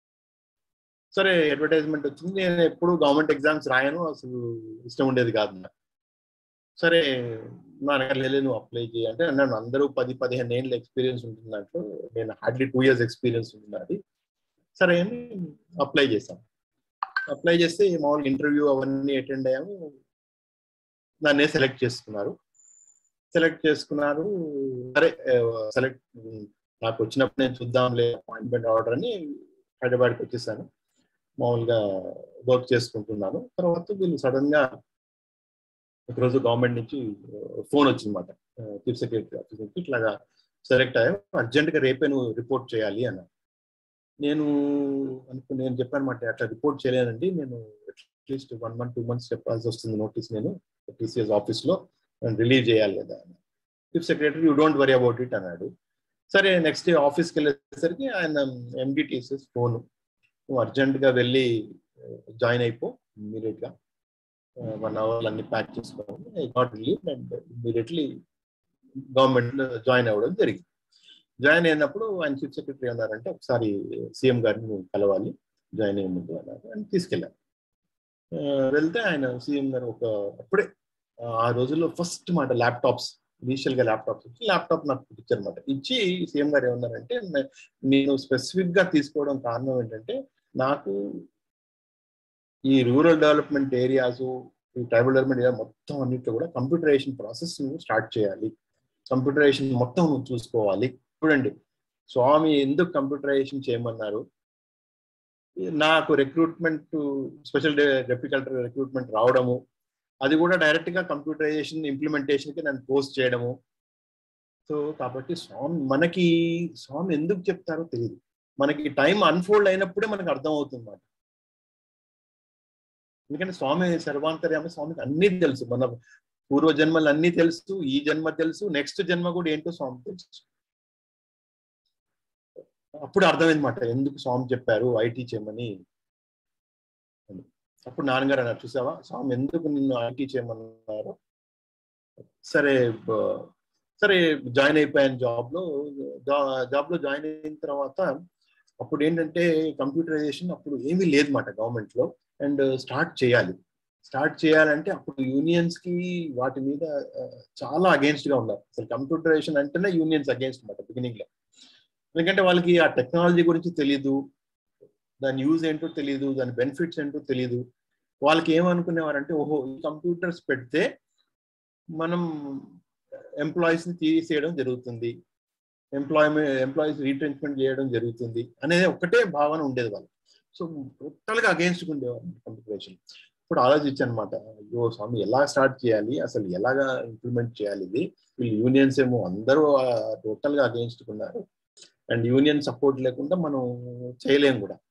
సరే అడ్వర్టైజ్మెంట్ వచ్చింది నేను ఎప్పుడు గవర్నమెంట్ ఎగ్జామ్స్ రాయను అసలు ఇష్టం ఉండేది కాదు నాకు సరే నా లేదు నువ్వు అప్లై చేయి అంటే అన్నాను అందరూ పది పదిహేను ఏళ్ళ ఎక్స్పీరియన్స్ ఉంటుంది దాంట్లో నేను హార్డ్లీ టూ ఇయర్స్ ఎక్స్పీరియన్స్ ఉంటుంది అది సరే అని అప్లై చేశాను అప్లై చేస్తే మామూలుగా ఇంటర్వ్యూ అవన్నీ అటెండ్ అయ్యాము నన్నే సెలెక్ట్ చేసుకున్నారు సెలెక్ట్ చేసుకున్నారు సరే సెలెక్ట్ నాకు వచ్చినప్పుడు నేను చూద్దాంలే అపాయింట్మెంట్ ఆర్డర్ అని హైదరాబాద్కి వచ్చేసాను మామూలుగా వర్క్ చేసుకుంటున్నాను తర్వాత వీళ్ళు సడన్ గా ఒకరోజు గవర్నమెంట్ నుంచి ఫోన్ వచ్చిందన్నమాట చీఫ్ సెక్రటరీ ఆఫీస్ నుంచి ఇట్లాగా సెలెక్ట్ అయ్యా అర్జెంట్ గా రేపే నువ్వు రిపోర్ట్ చేయాలి అన్నారు నేను అనుకు నేను చెప్పాను మాట అట్లా రిపోర్ట్ చేయలేనండి నేను at least one month two months చెప్పాల్సి వస్తుంది నోటీస్ నేను టీసీఎస్ ఆఫీస్ లో రిలీవ్ చేయాలి కదా chief secretary you don't worry about it అన్నాడు సరే నెక్స్ట్ డే ఆఫీస్కి వెళ్ళేసరికి ఆయన ఎండి టీసీఎస్ ఫోన్ నువ్వు అర్జెంట్ గా వెళ్ళి జాయిన్ అయిపో ఇమీడియట్ గా వన్ అవర్ అన్ని ప్యాక్ చేసుకోవాలి I not relieve and immediately government లో జాయిన్ అవ్వడం జరిగింది జాయిన్ అయినప్పుడు ఆయన చీఫ్ సెక్రటరీ అన్నారంటే ఒకసారి సీఎం గారిని కలవాలి జాయిన్ అయ్యే ముందు అన్నారు అని తీసుకెళ్ళాను వెళ్తే ఆయన సీఎం గారు ఒక అప్పుడే ఆ రోజుల్లో ఫస్ట్ మాట ల్యాప్టాప్స్ ఇనీషియల్ గా ల్యాప్టాప్స్ ఇచ్చి ల్యాప్టాప్ నాకు ఇచ్చారు అనమాట ఇచ్చి సీఎం గారు ఏమన్నారంటే నేను స్పెసిఫిక్ గా తీసుకోవడం కారణం ఏంటంటే నాకు ఈ రూరల్ డెవలప్మెంట్ ఏరియాస్ ఈ ట్రైబల్ డెవలప్మెంట్ ఏరియా మొత్తం అన్నింటిలో కూడా కంప్యూటరైజేషన్ ప్రాసెస్ నువ్వు స్టార్ట్ చేయాలి కంప్యూటరైజేషన్ మొత్తం నువ్వు చూసుకోవాలి చూడండి స్వామి ఎందుకు కంప్యూటరైజేషన్ చేయమన్నారు నాకు recruitment special deputy collector recruitment రావడము అది కూడా డైరెక్ట్ గా కంప్యూటరైజేషన్ ఇంప్లిమెంటేషన్ కి నన్ను పోస్ట్ చేయడము సో కాబట్టి స్వామి మనకి స్వామి ఎందుకు చెప్తారో తెలియదు మనకి టైం అన్ఫోల్డ్ అయినప్పుడే మనకు అర్థం అవుతుంది అన్నమాట ఎందుకంటే స్వామి సర్వాంతర్యామి స్వామికి అన్ని తెలుసు మన పూర్వ జన్మలు అన్ని తెలుసు ఈ జన్మ తెలుసు నెక్స్ట్ జన్మ కూడా ఏంటో స్వామి తెలుసు అప్పుడు అర్థమైందన్నమాట ఎందుకు స్వామి చెప్పారు ఐటీ చేయమని అప్పుడు నాన్నగారు అన్నారు చూసావా స్వామి ఎందుకు నిన్ను ఐటీ చేయమన్నారు సరే సరే జాయిన్ అయిపోయాను జాబ్ లో జాబ్ లో జాయిన్ అయిన తర్వాత అప్పుడు ఏంటంటే కంప్యూటరైజేషన్ అప్పుడు ఏమీ లేదు మాట గవర్నమెంట్ లో అండ్ స్టార్ట్ చేయాలి స్టార్ట్ చేయాలంటే అప్పుడు యూనియన్స్ కి వాటి మీద చాలా అగేన్స్ట్ గా ఉన్నారు అసలు కంప్యూటరైజేషన్ అంటేనే యూనియన్స్ అగేన్స్ట్ అనమాట బిగినింగ్ లో ఎందుకంటే వాళ్ళకి ఆ టెక్నాలజీ గురించి తెలియదు దాని యూజ్ ఏంటో తెలియదు దాని బెనిఫిట్స్ ఏంటో తెలియదు వాళ్ళకి ఏమనుకునేవారంటే ఓహో ఈ కంప్యూటర్స్ పెడితే మనం ఎంప్లాయీస్ ని తీసేయడం జరుగుతుంది ఎంప్లాయ్మెంట్ ఎంప్లాయీస్ రీట్రెంచ్మెంట్ చేయడం జరుగుతుంది అనేది ఒకటే భావన ఉండేది వాళ్ళు సో టోటల్ గా అగేన్స్ట్ ఉండేవారు కంప్యూటరేషన్ ఇప్పుడు ఆలోచించాను అనమాట అయ్యో స్వామి ఎలా స్టార్ట్ చేయాలి అసలు ఎలాగా ఇంప్లిమెంట్ చేయాలి ఇది వీళ్ళు యూనియన్స్ ఏమో అందరూ టోటల్ గా అగేన్స్ట్ ఉన్నారు అండ్ యూనియన్ సపోర్ట్ లేకుండా మనం చేయలేం కూడా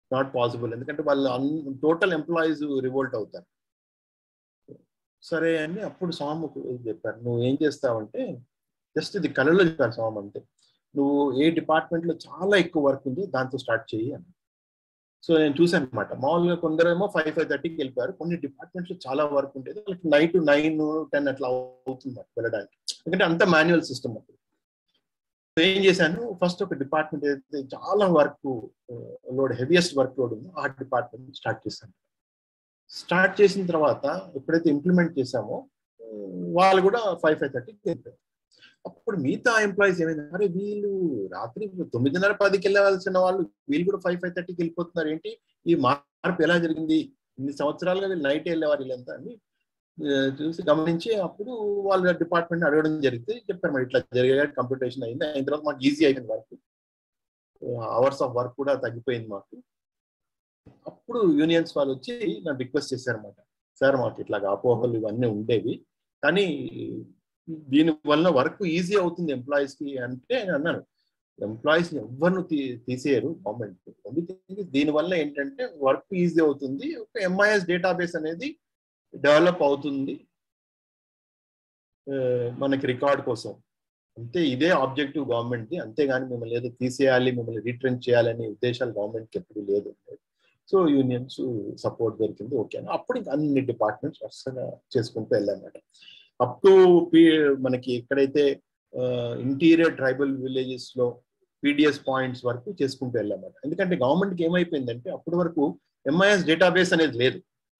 నాట్ పాసిబుల్ ఎందుకంటే వాళ్ళు అన్ టోటల్ ఎంప్లాయీస్ రివోల్ట్ అవుతారు సరే అని అప్పుడు స్వామి చెప్పారు నువ్వు ఏం చేస్తావంటే జస్ట్ ఇది కళలో చెప్పారు స్వామి అంటే నువ్వు ఏ డిపార్ట్మెంట్ లో చాలా ఎక్కువ వర్క్ ఉంది దాంతో స్టార్ట్ చేయి అని సో నేను చూశాను అనమాట మామూలుగా కొందరేమో ఫైవ్ ఫైవ్ థర్టీకి వెళ్ళిపోయారు కొన్ని డిపార్ట్మెంట్స్ లో చాలా వర్క్ ఉండేది వాళ్ళకి నైట్ నైన్ టెన్ అట్లా అవుతుంది వెళ్ళడానికి ఎందుకంటే అంత మాన్యువల్ సిస్టమ్ అప్పుడు ఏం చేశాను ఫస్ట్ ఒక డిపార్ట్మెంట్ ఏదైతే చాలా work load heaviest work load ఉందో ఆ డిపార్ట్మెంట్ స్టార్ట్ చేశాను స్టార్ట్ చేసిన తర్వాత ఎప్పుడైతే ఇంప్లిమెంట్ చేశామో వాళ్ళు కూడా ఫైవ్ ఫైవ్ థర్టీకి వెళ్ళిపోయారు అప్పుడు మిగతా ఎంప్లాయీస్ ఏమైంది అరే వీళ్ళు రాత్రి తొమ్మిదిన్నర పదికి వెళ్ళవలసిన వాళ్ళు వీళ్ళు కూడా ఫైవ్ ఫైవ్ థర్టీకి వెళ్ళిపోతున్నారు ఏంటి ఈ మార్పు ఎలా జరిగింది ఇన్ని సంవత్సరాలుగా వీళ్ళు నైట్ వెళ్ళేవారు వీళ్ళంతా అని చూసి గమనించి అప్పుడు వాళ్ళ డిపార్ట్మెంట్ అడగడం జరిగితే చెప్పారు మరి ఇట్లా జరిగే కంప్యూటేషన్ అయింది అయిన తర్వాత మాకు ఈజీ అయిపోయింది వర్క్ అవర్స్ ఆఫ్ వర్క్ కూడా తగ్గిపోయింది మాకు అప్పుడు యూనియన్స్ వాళ్ళు వచ్చి నన్ను రిక్వెస్ట్ చేశారన్నమాట సార్ మాకు ఇట్లా అపోహలు ఇవన్నీ ఉండేవి కానీ దీని వల్ల వర్క్ ఈజీ అవుతుంది ఎంప్లాయీస్ కి అంటే అన్నాను ఎంప్లాయీస్ ఎవరిని తీ తీసేయరు గవర్నమెంట్ దీని వల్ల ఏంటంటే వర్క్ ఈజీ అవుతుంది ఒక ఎంఐఎస్ డేటాబేస్ అనేది డెవలప్ అవుతుంది మనకి రికార్డ్ కోసం అంతే ఇదే ఆబ్జెక్టివ్ గవర్నమెంట్ది అంతేగాని మిమ్మల్ని ఏదో తీసేయాలి మిమ్మల్ని రీట్రెంచ్ చేయాలనే ఉద్దేశాలు గవర్నమెంట్కి ఎప్పుడు లేదు సో యూనియన్స్ సపోర్ట్ దొరికింది ఓకే అని అప్పుడు అన్ని డిపార్ట్మెంట్స్ వరుసగా చేసుకుంటూ వెళ్ళామన్నమాట అప్ టు మనకి ఎక్కడైతే ఇంటీరియర్ ట్రైబల్ విలేజెస్ లో పీడిఎస్ పాయింట్స్ వరకు చేసుకుంటూ వెళ్ళామన్నమాట ఎందుకంటే గవర్నమెంట్కి ఏమైపోయిందంటే అప్పటి వరకు ఎంఐఎస్ డేటాబేస్ అనేది లేదు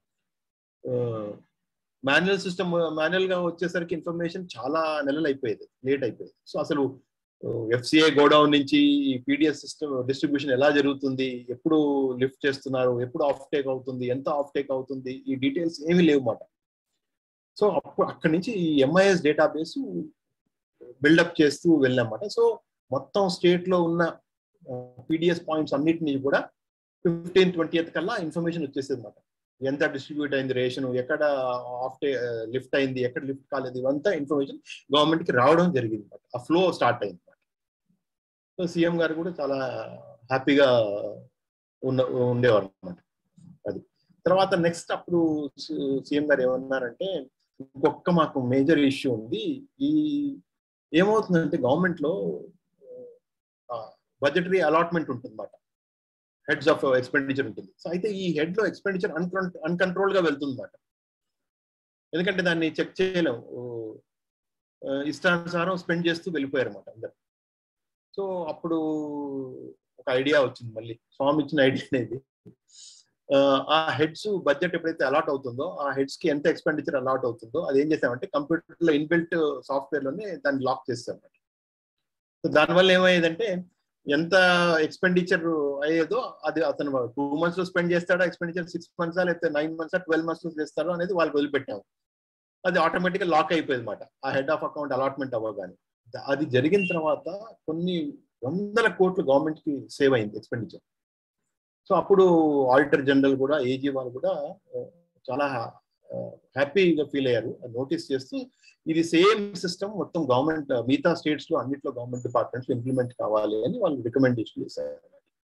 మాన్యువల్ సిస్టమ్ మాన్యువల్ గా వచ్చేసరికి ఇన్ఫర్మేషన్ చాలా నెలలు అయిపోయేది లేట్ అయిపోయేది సో అసలు ఎఫ్సిఏ గోడౌన్ నుంచి ఈ పీడిఎస్ సిస్టమ్ డిస్ట్రిబ్యూషన్ ఎలా జరుగుతుంది ఎప్పుడు లిఫ్ట్ చేస్తున్నారు ఎప్పుడు ఆఫ్ టేక్ అవుతుంది ఎంత ఆఫ్ టేక్ అవుతుంది ఈ డీటెయిల్స్ ఏమీ లేవు మాట సో అప్పుడు అక్కడి నుంచి ఈ ఎంఐఎస్ డేటాబేస్ బిల్డప్ చేస్తూ వెళ్ళామన్నమాట సో మొత్తం స్టేట్ లో ఉన్న పీడిఎస్ పాయింట్స్ అన్నిటినీ కూడా ఫిఫ్టీన్ ట్వంటీ కల్లా ఇన్ఫర్మేషన్ వచ్చేసేది అనమాట ఎంత డిస్ట్రిబ్యూట్ అయింది రేషన్ ఎక్కడ ఆఫ్ లిఫ్ట్ అయింది ఎక్కడ లిఫ్ట్ కాలేదు ఇవంతా ఇన్ఫర్మేషన్ గవర్నమెంట్ కి రావడం జరిగింది అనమాట ఆ ఫ్లో స్టార్ట్ అయింది అనమాట సో సీఎం గారు కూడా చాలా హ్యాపీగా ఉన్న ఉండేవారు అనమాట అది తర్వాత నెక్స్ట్ అప్పుడు సీఎం గారు ఏమన్నారంటే ఇంకొక మాకు మేజర్ ఇష్యూ ఉంది ఈ ఏమవుతుందంటే గవర్నమెంట్ లో బడ్జెటరీ అలాట్మెంట్ ఉంటుంది అన్నమాట హెడ్స్ ఆఫ్ ఎక్స్పెండిచర్ ఉంటుంది సో అయితే ఈ హెడ్ లో ఎక్స్పెండిచర్ అన్కంట్రోల్ అన్కంట్రోల్ గా వెళ్తుంది అనమాట ఎందుకంటే దాన్ని చెక్ చేయలేము ఇష్టానుసారం స్పెండ్ చేస్తూ వెళ్ళిపోయారు అనమాట అందరు సో అప్పుడు ఒక ఐడియా వచ్చింది మళ్ళీ స్వామి ఇచ్చిన ఐడియా అనేది ఆ హెడ్స్ బడ్జెట్ ఎప్పుడైతే అలాట్ అవుతుందో ఆ హెడ్స్ కి ఎంత ఎక్స్పెండిచర్ అలాట్ అవుతుందో అది ఏం చేసామంటే కంప్యూటర్ లో ఇన్బిల్ట్ సాఫ్ట్వేర్ లోనే దాన్ని లాక్ చేస్తాం సో దానివల్ల ఏమయ్యేదంటే ఎంత ఎక్స్పెండిచర్ అయ్యేదో అది అతను టూ మంత్స్ లో స్పెండ్ చేస్తాడా ఎక్స్పెండిచర్ సిక్స్ మంత్స్ లేకపోతే నైన్ మంత్స్ ట్వెల్వ్ మంత్స్ లో చేస్తారో అనేది వాళ్ళకి వదిలిపెట్టాము అది ఆటోమేటిక్ గా లాక్ అయిపోయింది అనమాట ఆ హెడ్ ఆఫ్ అకౌంట్ అలాట్మెంట్ అవ్వగానే అది జరిగిన తర్వాత కొన్ని వందల కోట్లు గవర్నమెంట్ కి సేవ్ అయింది ఎక్స్పెండిచర్ సో అప్పుడు ఆడిటర్ జనరల్ కూడా ఏజీ వాళ్ళు కూడా చాలా హ్యాపీగా ఫీల్ అయ్యారు నోటీస్ చేస్తూ ఇది సేమ్ సిస్టమ్ మొత్తం గవర్నమెంట్ మిగతా స్టేట్స్ లో అన్నిట్లో గవర్నమెంట్ డిపార్ట్మెంట్స్ ఇంప్లిమెంట్ కావాలి అని వాళ్ళు రికమెండేషన్ చేశారు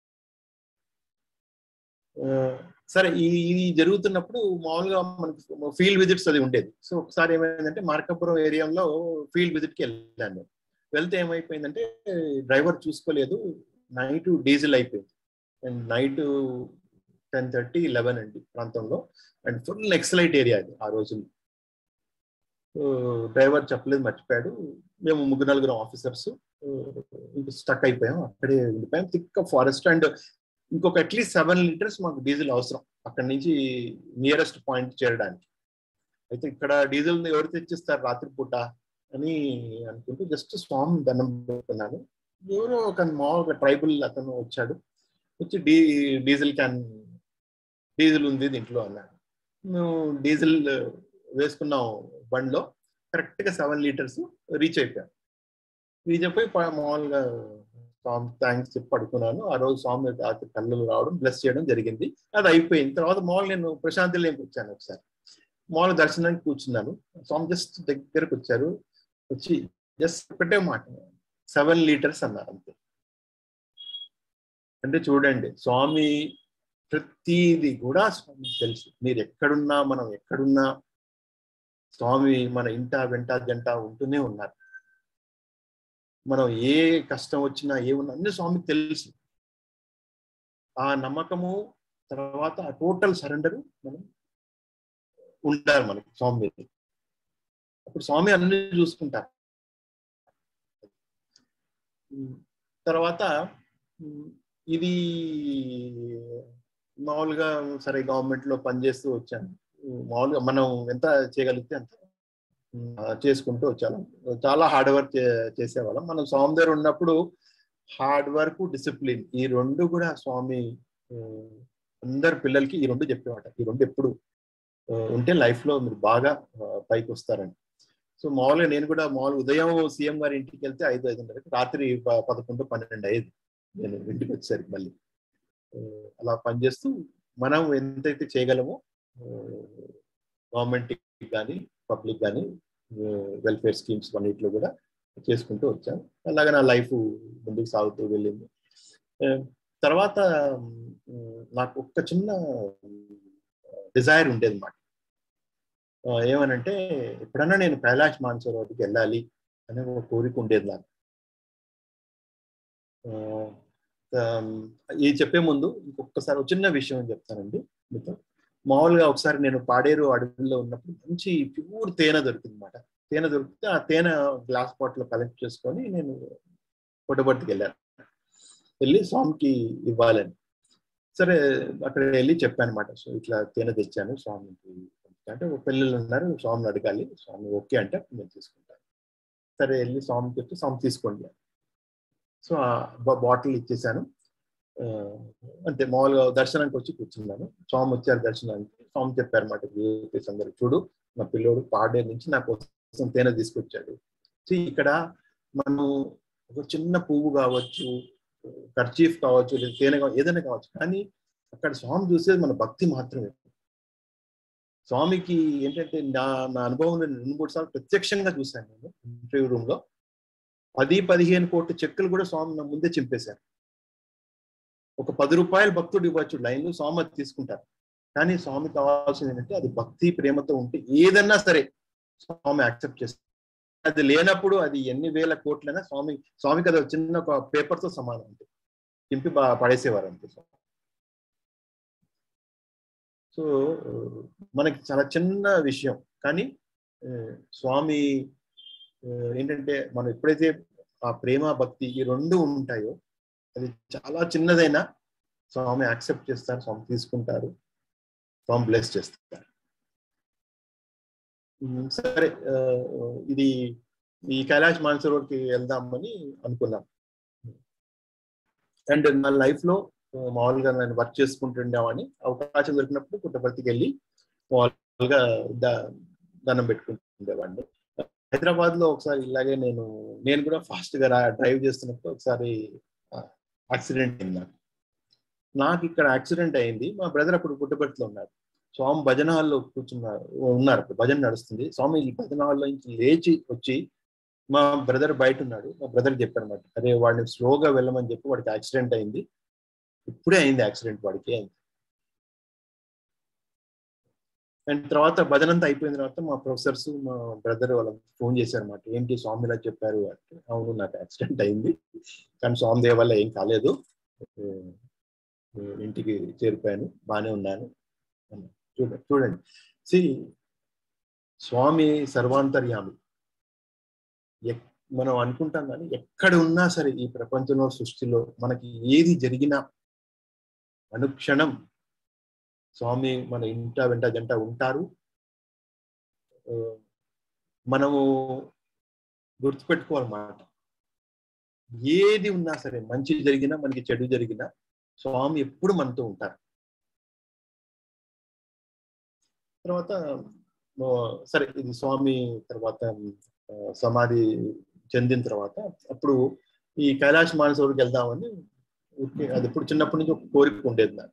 సరే ఈ ఇది జరుగుతున్నప్పుడు మామూలుగా మనకి ఫీల్డ్ విజిట్స్ అది ఉండేది సో ఒకసారి ఏమైందంటే మార్కాపురం ఏరియాలో ఫీల్డ్ విజిట్కి వెళ్ళాను వెళ్తే ఏమైపోయిందంటే డ్రైవర్ చూసుకోలేదు నైట్ డీజిల్ అయిపోయింది and night ten thirty eleven అండి ప్రాంతంలో అండ్ ఫుల్ ఎక్సలైట్ ఏరియా అది ఆ రోజుల్లో డ్రైవర్ చెప్పలేదు మర్చిపోయాడు మేము ముగ్గురు నలుగురు ఆఫీసర్స్ ఇంకా స్టక్ అయిపోయాం అక్కడే ఉండిపోయాం థిక్ ఫారెస్ట్ అండ్ ఇంకొక అట్లీస్ట్ సెవెన్ లీటర్స్ మాకు డీజిల్ అవసరం అక్కడి నుంచి నియరెస్ట్ పాయింట్ చేరడానికి అయితే ఇక్కడ డీజిల్ ఎవరు తెచ్చిస్తారు రాత్రిపూట అని అనుకుంటూ జస్ట్ స్వామి దండం పెట్టుకున్నాను ఎవరో ఒక మామూలుగా ట్రైబల్ అతను వచ్చాడు వచ్చి డీ డీజిల్ క్యాన్ డీజిల్ ఉంది దీంట్లో అన్నాడు మేము డీజిల్ వేసుకున్నాం బండ్లో కరెక్ట్గా సెవెన్ లీటర్స్ రీచ్ అయిపోయాం రీచ్ అయిపోయి మామూలుగా స్వామి థ్యాంక్స్ చెప్పి పడుకున్నాను ఆ రోజు స్వామి రాత్రి కళ్ళు రావడం బ్లెస్ చేయడం జరిగింది అది అయిపోయింది తర్వాత మామూలు నేను ప్రశాంతి లేనికి వచ్చాను ఒకసారి మామూలు దర్శనానికి కూర్చున్నాను స్వామి జస్ట్ దగ్గరకు వచ్చారు వచ్చి జస్ట్ ఒకటే మాట సెవెన్ లీటర్స్ అన్నారు అంతే అంటే చూడండి స్వామి ప్రతిది కూడా స్వామికి తెలుసు మీరు ఎక్కడున్నా మనం ఎక్కడున్నా స్వామి మన ఇంట వెంట జంట ఉంటూనే ఉన్నారు మనం ఏ కష్టం వచ్చినా ఏ ఉన్నా అన్ని స్వామికి తెలుసు ఆ నమ్మకము తర్వాత ఆ టోటల్ సరెండర్ మనం ఉండాలి మనకి స్వామి మీద అప్పుడు స్వామి అన్ని చూసుకుంటారు తర్వాత ఇది మామూలుగా సరే గవర్నమెంట్ లో పనిచేస్తూ వచ్చాను మామూలుగా మనం ఎంత చేయగలిగితే అంత చేసుకుంటూ వచ్చాను చాలా హార్డ్ వర్క్ చేసేవాళ్ళం మనం స్వామి దగ్గర ఉన్నప్పుడు హార్డ్ వర్క్ డిసిప్లిన్ ఈ రెండు కూడా స్వామి అందరి పిల్లలకి ఈ రెండు చెప్పేవాట ఈ రెండు ఎప్పుడు ఉంటే లైఫ్ లో మీరు బాగా పైకి వస్తారని సో మామూలుగా నేను కూడా మామూలుగా ఉదయం సీఎం గారి ఇంటికి వెళ్తే ఐదు ఐదున్నరకి రాత్రి పదకొండు పన్నెండు ఐదు నేను ఇంటికి వచ్చేసరికి మళ్ళీ అలా పనిచేస్తూ మనం ఎంతైతే చేయగలమో గవర్నమెంట్ కానీ పబ్లిక్ కానీ వెల్ఫేర్ స్కీమ్స్ అన్నింటిలో కూడా చేసుకుంటూ వచ్చాను అలాగే నా లైఫ్ ముందుకు సాగుతూ వెళ్ళింది తర్వాత నాకు ఒక్క చిన్న డిజైర్ ఉండేది అన్నమాట ఏమనంటే ఎప్పుడన్నా నేను కైలాష్ మానసరోవర్కి వెళ్ళాలి అనే ఒక కోరిక ఉండేది నాకు ఇది చెప్పే ముందు ఇంకొకసారి చిన్న విషయం చెప్తానండి మీతో మామూలుగా ఒకసారి నేను పాడేరు అడవుల్లో ఉన్నప్పుడు మంచి ప్యూర్ తేనె దొరికింది అనమాట తేనె దొరికితే ఆ తేనె గ్లాస్ బాటిల్ కలెక్ట్ చేసుకొని నేను పుట్టబర్తికి వెళ్ళాను వెళ్ళి స్వామికి ఇవ్వాలని సరే అక్కడ వెళ్ళి చెప్పాను అనమాట సో ఇట్లా తేనె తెచ్చాను స్వామికి అంటే పిల్లలు ఉన్నారు స్వామిని అడగాలి స్వామి ఓకే అంటే నేను తీసుకుంటాను సరే వెళ్ళి స్వామికి చెప్తే స్వామి తీసుకోండి సో బాటిల్ ఇచ్చేసాను అంతే మామూలుగా దర్శనానికి వచ్చి కూర్చున్నాను స్వామి వచ్చారు దర్శనానికి స్వామి చెప్పారు అనమాట విఐపీస్ అందరు చూడు నా పిల్లోడు పాడే నుంచి నా కోసం తేనె తీసుకొచ్చాడు ఇక్కడ మనం ఒక చిన్న పువ్వు కావచ్చు కర్చీఫ్ కావచ్చు లేదా తేనె కావచ్చు ఏదైనా కావచ్చు కానీ అక్కడ స్వామి చూసేది మన భక్తి మాత్రమే స్వామికి ఏంటంటే నా నా అనుభవంలో రెండు మూడు సార్లు ప్రత్యక్షంగా చూశాను నేను ఇంటర్వ్యూ రూమ్ లో పది పదిహేను కోట్ల చెక్కులు కూడా స్వామి నా ముందే చింపేశారు ఒక పది రూపాయలు భక్తుడు ఇవ్వచ్చు లైన్లో స్వామి అది తీసుకుంటారు కానీ స్వామి కావాల్సింది ఏంటంటే అది భక్తి ప్రేమతో ఉంటే ఏదన్నా సరే స్వామి యాక్సెప్ట్ చేస్తారు అది లేనప్పుడు అది ఎన్ని వేల కోట్లైనా స్వామి స్వామికి అది చిన్న ఒక పేపర్తో సమానం అంతే చింపి పడేసేవారు అంతే స్వామి సో మనకి చాలా చిన్న విషయం కానీ స్వామి ఏంటంటే మనం ఎప్పుడైతే ఆ ప్రేమ భక్తి ఈ రెండు ఉంటాయో అది చాలా చిన్నదైనా స్వామి యాక్సెప్ట్ చేస్తారు స్వామి తీసుకుంటారు స్వామి బ్లెస్ చేస్తారు సరే ఇది ఈ కైలాష్ మాన్సరోవర్కి వెళ్దామని అనుకున్నాం అండ్ నా లైఫ్ లో మామూలుగా నేను వర్క్ చేసుకుంటుండేవాడిని అవకాశం దొరికినప్పుడు పుట్టపర్తికి వెళ్ళి మామూలుగా దండం పెట్టుకుంటుండేవాడిని హైదరాబాద్ లో ఒకసారి ఇలాగే నేను నేను కూడా ఫాస్ట్ గా డ్రైవ్ చేస్తున్నప్పుడు ఒకసారి యాక్సిడెంట్ అయింది నాకు నాకు ఇక్కడ యాక్సిడెంట్ అయింది మా బ్రదర్ అప్పుడు పుట్టపర్తిలో ఉన్నారు స్వామి భజన హాల్లో కూర్చున్నారు ఉన్నారు అప్పుడు భజన నడుస్తుంది స్వామి ఈ భజన హాల్లో నుంచి లేచి వచ్చి మా బ్రదర్ బయట ఉన్నాడు మా బ్రదర్ చెప్పారు అనమాట అరే వాడిని స్లోగా వెళ్ళమని చెప్పి వాడికి యాక్సిడెంట్ అయింది ఇప్పుడే అయింది యాక్సిడెంట్ వాడికి అయింది అండ్ తర్వాత భజన అంతా అయిపోయిన తర్వాత మా ప్రొఫెసర్స్ మా బ్రదర్ వాళ్ళకి ఫోన్ చేశారు అనమాట ఏంటి స్వామి ఇలా చెప్పారు అంటే అవును నాకు యాక్సిడెంట్ అయింది కానీ స్వామి దేవ వల్ల ఏం కాలేదు ఇంటికి చేరిపోయాను బాగానే ఉన్నాను చూడండి చూడండి సి స్వామి సర్వాంతర్యామి మనం అనుకుంటాం కానీ ఎక్కడ ఉన్నా సరే ఈ ప్రపంచంలో సృష్టిలో మనకి ఏది జరిగినా అనుక్షణం స్వామి మన ఇంట వెంట జంట ఉంటారు మనము గుర్తుపెట్టుకోవాలన్నమాట ఏది ఉన్నా సరే మంచి జరిగినా మనకి చెడు జరిగినా స్వామి ఎప్పుడు మనతో ఉంటారు తర్వాత సరే ఇది స్వామి తర్వాత సమాధి చెందిన తర్వాత అప్పుడు ఈ కైలాష్ మానసరోవర్కి వెళ్దామని అది ఇప్పుడు చిన్నప్పటి నుంచి ఒక కోరిక ఉండేది నాకు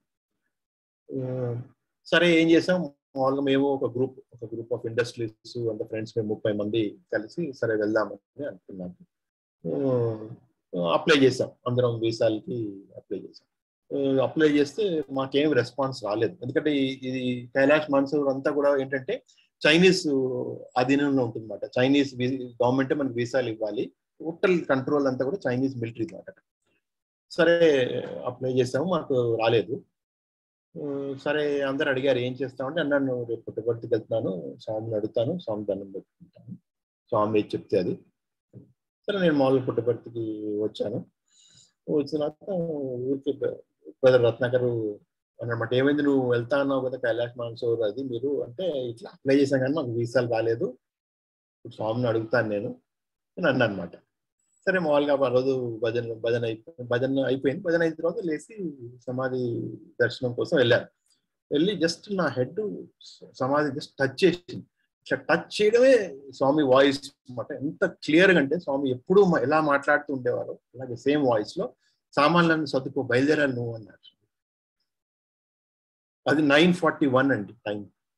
సరే ఏం చేసాం మామూలుగా మేము ఒక గ్రూప్ ఒక గ్రూప్ ఆఫ్ ఇండస్ట్రీస్ అంత ఫ్రెండ్స్ మేము ముప్పై మంది కలిసి సరే వెళ్దామని అనుకున్నాము అప్లై చేసాం అందరం వీసాలకి అప్లై చేసాం అప్లై చేస్తే మాకేం రెస్పాన్స్ రాలేదు ఎందుకంటే ఈ- ఇది కైలాష్ మాన్సూర్ అంతా కూడా ఏంటంటే చైనీస్ అధీనంలో ఉంటుంది అనమాట చైనీస్ గవర్నమెంట్ మనకి వీసాలు ఇవ్వాలి టోటల్ కంట్రోల్ అంతా కూడా చైనీస్ మిలిటరీ అనమాట సరే అప్లై చేసాము మాకు రాలేదు ఆ, సరే అందరు అడిగారు ఏం చేస్తామంటే అన్నాను రేపు పుట్టపర్తికి వెళ్తున్నాను స్వామిని అడుగుతాను స్వామి దండం పెట్టుకుంటాను స్వామి ఏది చెప్తే అది సరే నేను మామూలుగా పుట్టపర్తికి వచ్చాను వచ్చిన తర్వాత ఊరికి బ్రదర్ రత్నాకర్ అన్నమాట ఏమైంది నువ్వు వెళ్తా అన్నావు కదా కైలాష్ మాన్సూర్ అది మీరు అంటే ఇట్లా అప్లై చేశాను కానీ మాకు వీసాలు రాలేదు ఇప్పుడు స్వామిని అడుగుతాను నేను అని అన్నా అనమాట సరే మామూలుగా ఆ రోజు భజన భజన అయిపోయింది భజన అయిపోయింది భజన అయిన తర్వాత లేచి సమాధి దర్శనం కోసం వెళ్ళాను వెళ్ళి జస్ట్ నా హెడ్ సమాధి జస్ట్ టచ్ చేసింది ఇట్లా టచ్ చేయడమే స్వామి వాయిస్ అనమాట ఎంత క్లియర్గా అంటే స్వామి ఎప్పుడు ఎలా మాట్లాడుతూ ఉండేవారు అలాగే సేమ్ వాయిస్ లో సామాన్లను సర్దుకో బయలుదేరాలి నువ్వు అన్నారు అది నైన్ ఫార్టీ వన్ అండి టైం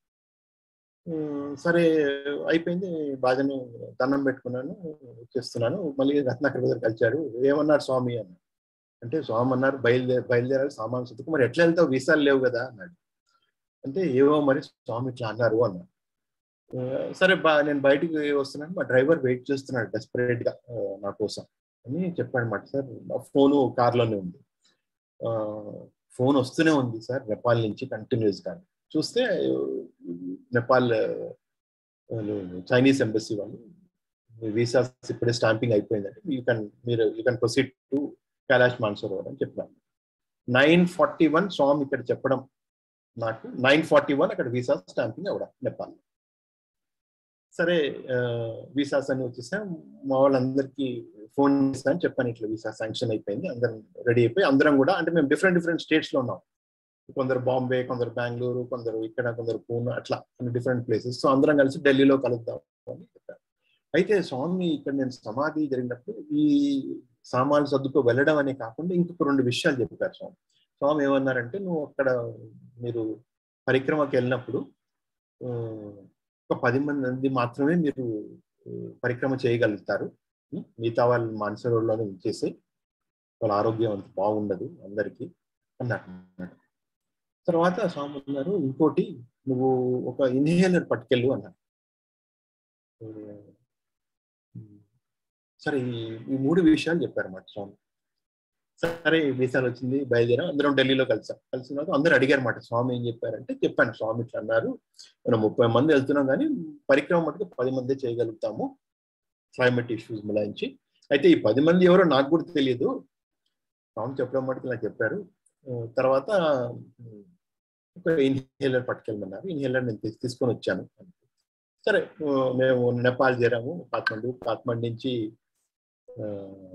సరే అయిపోయింది బాధను దండం పెట్టుకున్నాను చేస్తున్నాను మళ్ళీ రత్నాకర్ దగ్గర కలిచారు ఏమన్నారు స్వామి అన్నారు అంటే స్వామి అన్నారు బయలుదేరి బయలుదేరాలి సామాన్ సర్దుకు మరి ఎట్లా వెళ్తావు వీసాలు లేవు కదా అన్నాడు అంటే ఏవో మరి స్వామి ఇట్లా అన్నారు అన్నారు ఆ, సరే బా నేను బయటికి వస్తున్నాను మా డ్రైవర్ వెయిట్ చేస్తున్నాడు డెస్పరేట్ గా ఆ, నా కోసం అని చెప్పాడు అనమాట సార్ నా ఫోను కార్లోనే ఉంది ఆ, ఫోన్ వస్తూనే ఉంది సార్ నేపాల్ నుంచి కంటిన్యూస్ గా చూస్తే నేపాల్ వాళ్ళు చైనీస్ ఎంబసీ వాళ్ళు మీ వీసాస్ ఇప్పుడే స్టాంపింగ్ అయిపోయిందండి యూ కెన్ మీరు you can proceed to Kailash Mansarovar అని చెప్పాను నైన్ ఫార్టీ వన్ స్వామి ఇక్కడ చెప్పడం నాకు నైన్ ఫార్టీ వన్ అక్కడ వీసా స్టాంపింగ్ అవ్వడం నేపాల్ సరే వీసాస్ అని వచ్చేసా మా వాళ్ళందరికీ ఫోన్ చేస్తాను చెప్పాను ఇట్లా వీసా శాంక్షన్ అయిపోయింది అందరం రెడీ అయిపోయి అందరం కూడా అంటే మేము డిఫరెంట్ డిఫరెంట్ స్టేట్స్ లో ఉన్నాం కొందరు బాంబే కొందరు బెంగళూరు కొందరు ఇక్కడ కొందరు పూనా అట్లా డిఫరెంట్ ప్లేసెస్ సో అందరం కలిసి ఢిల్లీలో కలుద్దాం అని చెప్పారు అయితే స్వామి ఇక్కడ నేను సమాధి జరిగినప్పుడు ఈ సామాన్లు సర్దుకో వెళ్ళడం అనే కాకుండా ఇంకొక రెండు విషయాలు చెప్పారు స్వామి స్వామి ఏమన్నారంటే నువ్వు అక్కడ మీరు పరిక్రమకి వెళ్ళినప్పుడు ఆ, ఒక పది మంది మాత్రమే మీరు ఆ, పరిక్రమ చేయగలుగుతారు ఉం? మిగతా వాళ్ళు మానసరోడ్లోనే ఉంచేసి వాళ్ళ ఆరోగ్యం అంత బాగుండదు అందరికీ అన్నారు తర్వాత స్వామి అన్నారు ఇంకోటి నువ్వు ఒక ఇన్హేలర్ పట్టుకెళ్ళు అన్నారు ఉమ్, సరే ఈ- ఈ మూడు విషయాలు చెప్పారు మాట స్వామి సరే వీసాలు వచ్చింది బయలుదేరాం అందరం ఢిల్లీలో కలిసాం కలిసిన తర్వాత అందరూ అడిగారు మాట స్వామి ఏం చెప్పారంటే చెప్పాను స్వామి ఇట్లా అన్నారు మనం ముప్పై మంది వెళ్తున్నాం కానీ పరిక్రమ మటుకు పది మంది చేయగలుగుతాము క్లైమేట్ ఇష్యూస్ మిలాయించి అయితే ఈ పది మంది ఎవరో నాకు కూడా తెలియదు స్వామి చెప్పడం మటుకు నాకు చెప్పారు ఆ, తర్వాత ఉమ్, ఒక ఇన్హేలర్ పట్టుకెళ్ళమన్నారు ఇన్హేలర్ నేను తీస్- తీసుకొని వచ్చాను సరే ఆ, మేము నేపాల్ చేరాము కాత్మండు కాత్మండు నుంచి ఆ,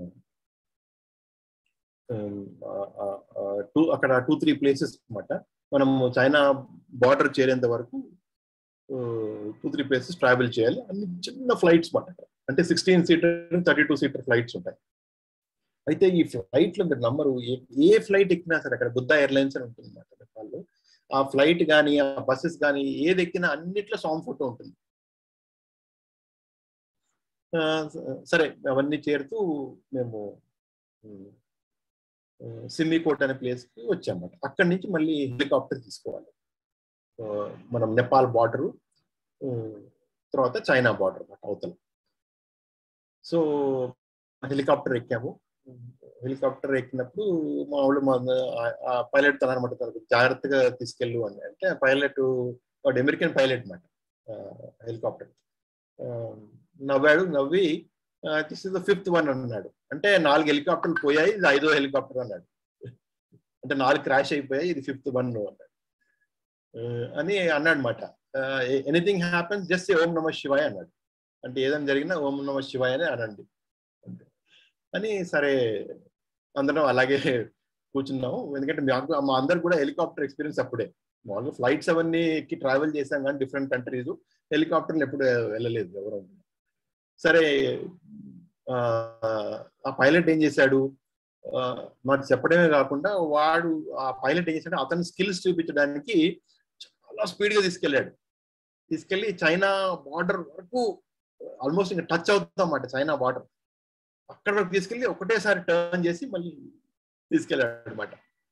టూ అక్కడ టూ త్రీ ప్లేసెస్ అన్నమాట మనము చైనా బార్డర్ చేరేంత వరకు టూ త్రీ ప్లేసెస్ ట్రావెల్ చేయాలి అన్ని చిన్న ఫ్లైట్స్ మాట అంటే sixteen seater thirty two seater flights ఉంటాయి అయితే ఈ ఫ్లైట్ లో మీరు నమ్మరు ఏ- ఏ ఫ్లైట్ ఎక్కినా సరే అక్కడ బుద్ధ ఎయిర్లైన్స్ అని ఉంటుంది అన్నమాట నేపాల్లో ఆ ఫ్లైట్ కానీ ఆ బస్సెస్ కానీ ఏది ఎక్కినా అన్నిట్లో సాంగ్ ఫోటో ఉంటుంది ఆ, సరే అవన్నీ చేరుతూ మేము ఉమ్, ఆ, సిమ్మికోట్ అనే ప్లేస్ కి వచ్చామన్నమాట అక్కడి నుంచి మళ్ళీ హెలికాప్టర్ తీసుకోవాలి ఆ, మనం నేపాల్ బార్డరు తర్వాత చైనా బార్డర్ అన్నమాట అవతల సో హెలికాప్టర్ ఎక్కాము హెలికాప్టర్ ఎక్కినప్పుడు మా వాళ్ళు మా పైలట్ తన అనమాట తనకు జాగ్రత్తగా తీసుకెళ్ళు అని అంటే పైలట్ వాడు అమెరికన్ పైలట్ అనమాట హెలికాప్టర్ నవ్వాడు నవ్వి this is the fifth one అన్నాడు అంటే నాలుగు హెలికాప్టర్లు పోయాయి ఇది ఐదో హెలికాప్టర్ అన్నాడు అంటే నాలుగు క్రాష్ అయిపోయాయి ఇది ఫిఫ్త్ వన్ అన్నాడు ఆ, అని అన్నాడు అనమాట ఎనీథింగ్ హ్యాపన్స్ జస్ట్ ఓం నమ శివాయ అన్నాడు అంటే ఏదైనా జరిగినా ఓం నమ శివాయ అని అనండి అంతే. అని సరే అందరం అలాగే కూర్చున్నాము ఎందుకంటే మాకు మా అందరు కూడా హెలికాప్టర్ ఎక్స్పీరియన్స్ అప్పుడే మామూలుగా ఫ్లైట్స్ అవన్నీ ఎక్కి ట్రావెల్ చేసాం కానీ డిఫరెంట్ కంట్రీస్ హెలికాప్టర్లు ఎప్పుడు వెళ్ళలేదు ఎవరు సరే ఆ, ఆ పైలట్ ఏం చేశాడు ఆ, మాకు చెప్పడమే కాకుండా వాడు ఆ పైలట్ ఏం చేశాడు అతని స్కిల్స్ చూపించడానికి చాలా స్పీడ్ గా తీసుకెళ్ళాడు తీసుకెళ్లి చైనా బార్డర్ వరకు ఆల్మోస్ట్ ఇంకా టచ్ అవుతాం అన్నమాట చైనా బార్డర్ అక్కడ వరకు తీసుకెళ్లి ఒకటేసారి టర్న్ చేసి మళ్ళీ తీసుకెళ్ళాడు అనమాట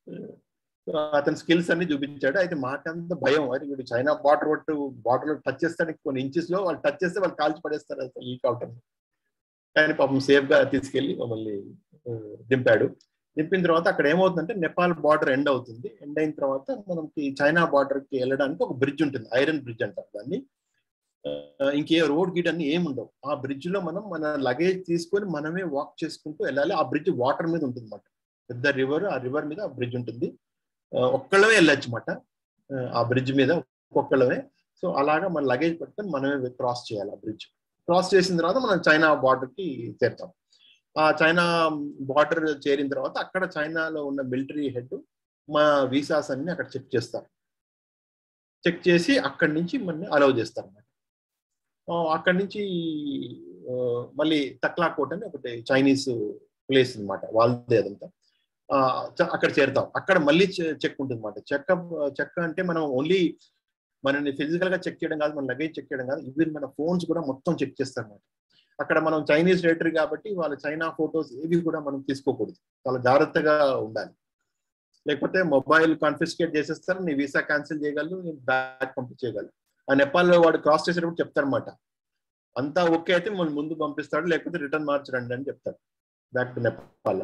అతని స్కిల్స్ అన్ని చూపించాడు అయితే మాకంత భయం అది వీడు చైనా బార్డర్ కొట్టు బార్డర్ టచ్ చేస్తానికి కొన్ని ఇంచెస్ లో వాళ్ళు టచ్ చేస్తే వాళ్ళు కాల్చి పడేస్తారు అసలు లీక్ అవటం కానీ పాపం సేఫ్ గా తీసుకెళ్లి మమ్మల్ని దింపాడు దింపిన తర్వాత అక్కడ ఏమవుతుందంటే నేపాల్ బార్డర్ ఎండ్ అవుతుంది ఎండ్ అయిన తర్వాత మనకి చైనా బార్డర్ కి వెళ్ళడానికి ఒక బ్రిడ్జ్ ఉంటుంది ఐరన్ బ్రిడ్జ్ అంటారు దాన్ని ఇంకే రోడ్ గీడ్ అన్ని ఏమి ఉండవు ఆ బ్రిడ్జ్ లో మనం మన లగేజ్ తీసుకొని మనమే వాక్ చేసుకుంటూ వెళ్ళాలి ఆ బ్రిడ్జ్ వాటర్ మీద ఉంటుంది అనమాట పెద్ద రివర్ ఆ రివర్ మీద ఆ బ్రిడ్జ్ ఉంటుంది ఒక్కళ్ళమే వెళ్ళొచ్చు అనమాట ఆ బ్రిడ్జ్ మీద ఒక్కొక్కళ్ళమే సో అలాగా మన లగేజ్ పట్టుకొని మనమే క్రాస్ చేయాలి ఆ బ్రిడ్జ్ క్రాస్ చేసిన తర్వాత మనం చైనా బార్డర్ కి చేరుతాం ఆ చైనా బార్డర్ చేరిన తర్వాత అక్కడ చైనాలో ఉన్న మిలిటరీ హెడ్ మా వీసాస్ అన్ని అక్కడ చెక్ చేస్తారు చెక్ చేసి అక్కడి నుంచి మన అలౌ చేస్తారు అన్నమాట అక్కడి నుంచి మళ్ళీ తక్లా కోట్ అని ఒకటి చైనీస్ ప్లేస్ అనమాట వాళ్ళదే అదంతా అక్కడ చేరుతాం అక్కడ మళ్ళీ చెక్ ఉంటుంది అనమాట చెక్ చెక్ అంటే మనం ఓన్లీ మనని ఫిజికల్ గా చెక్ చేయడం కాదు మన లగేజ్ చెక్ చేయడం కాదు ఈవెన్ మన ఫోన్స్ కూడా మొత్తం చెక్ చేస్తారు అనమాట అక్కడ మనం చైనీస్ రేటరీ కాబట్టి వాళ్ళ చైనా ఫొటోస్ ఏవి కూడా మనం తీసుకోకూడదు చాలా జాగ్రత్తగా ఉండాలి లేకపోతే మొబైల్ కాన్ఫిస్కేట్ చేసేస్తారు నీ వీసా క్యాన్సిల్ చేయగలరు నీ బ్యాగ్ పంపించేయగలరు ఆ నేపాల్లో వాడు క్రాస్ చేసేటప్పుడు చెప్తారనమాట అంతా ఓకే అయితే మనం ముందు పంపిస్తాడు లేకపోతే రిటర్న్ మార్చరండి అని చెప్తాడు బ్యాక్ టు నేపాల్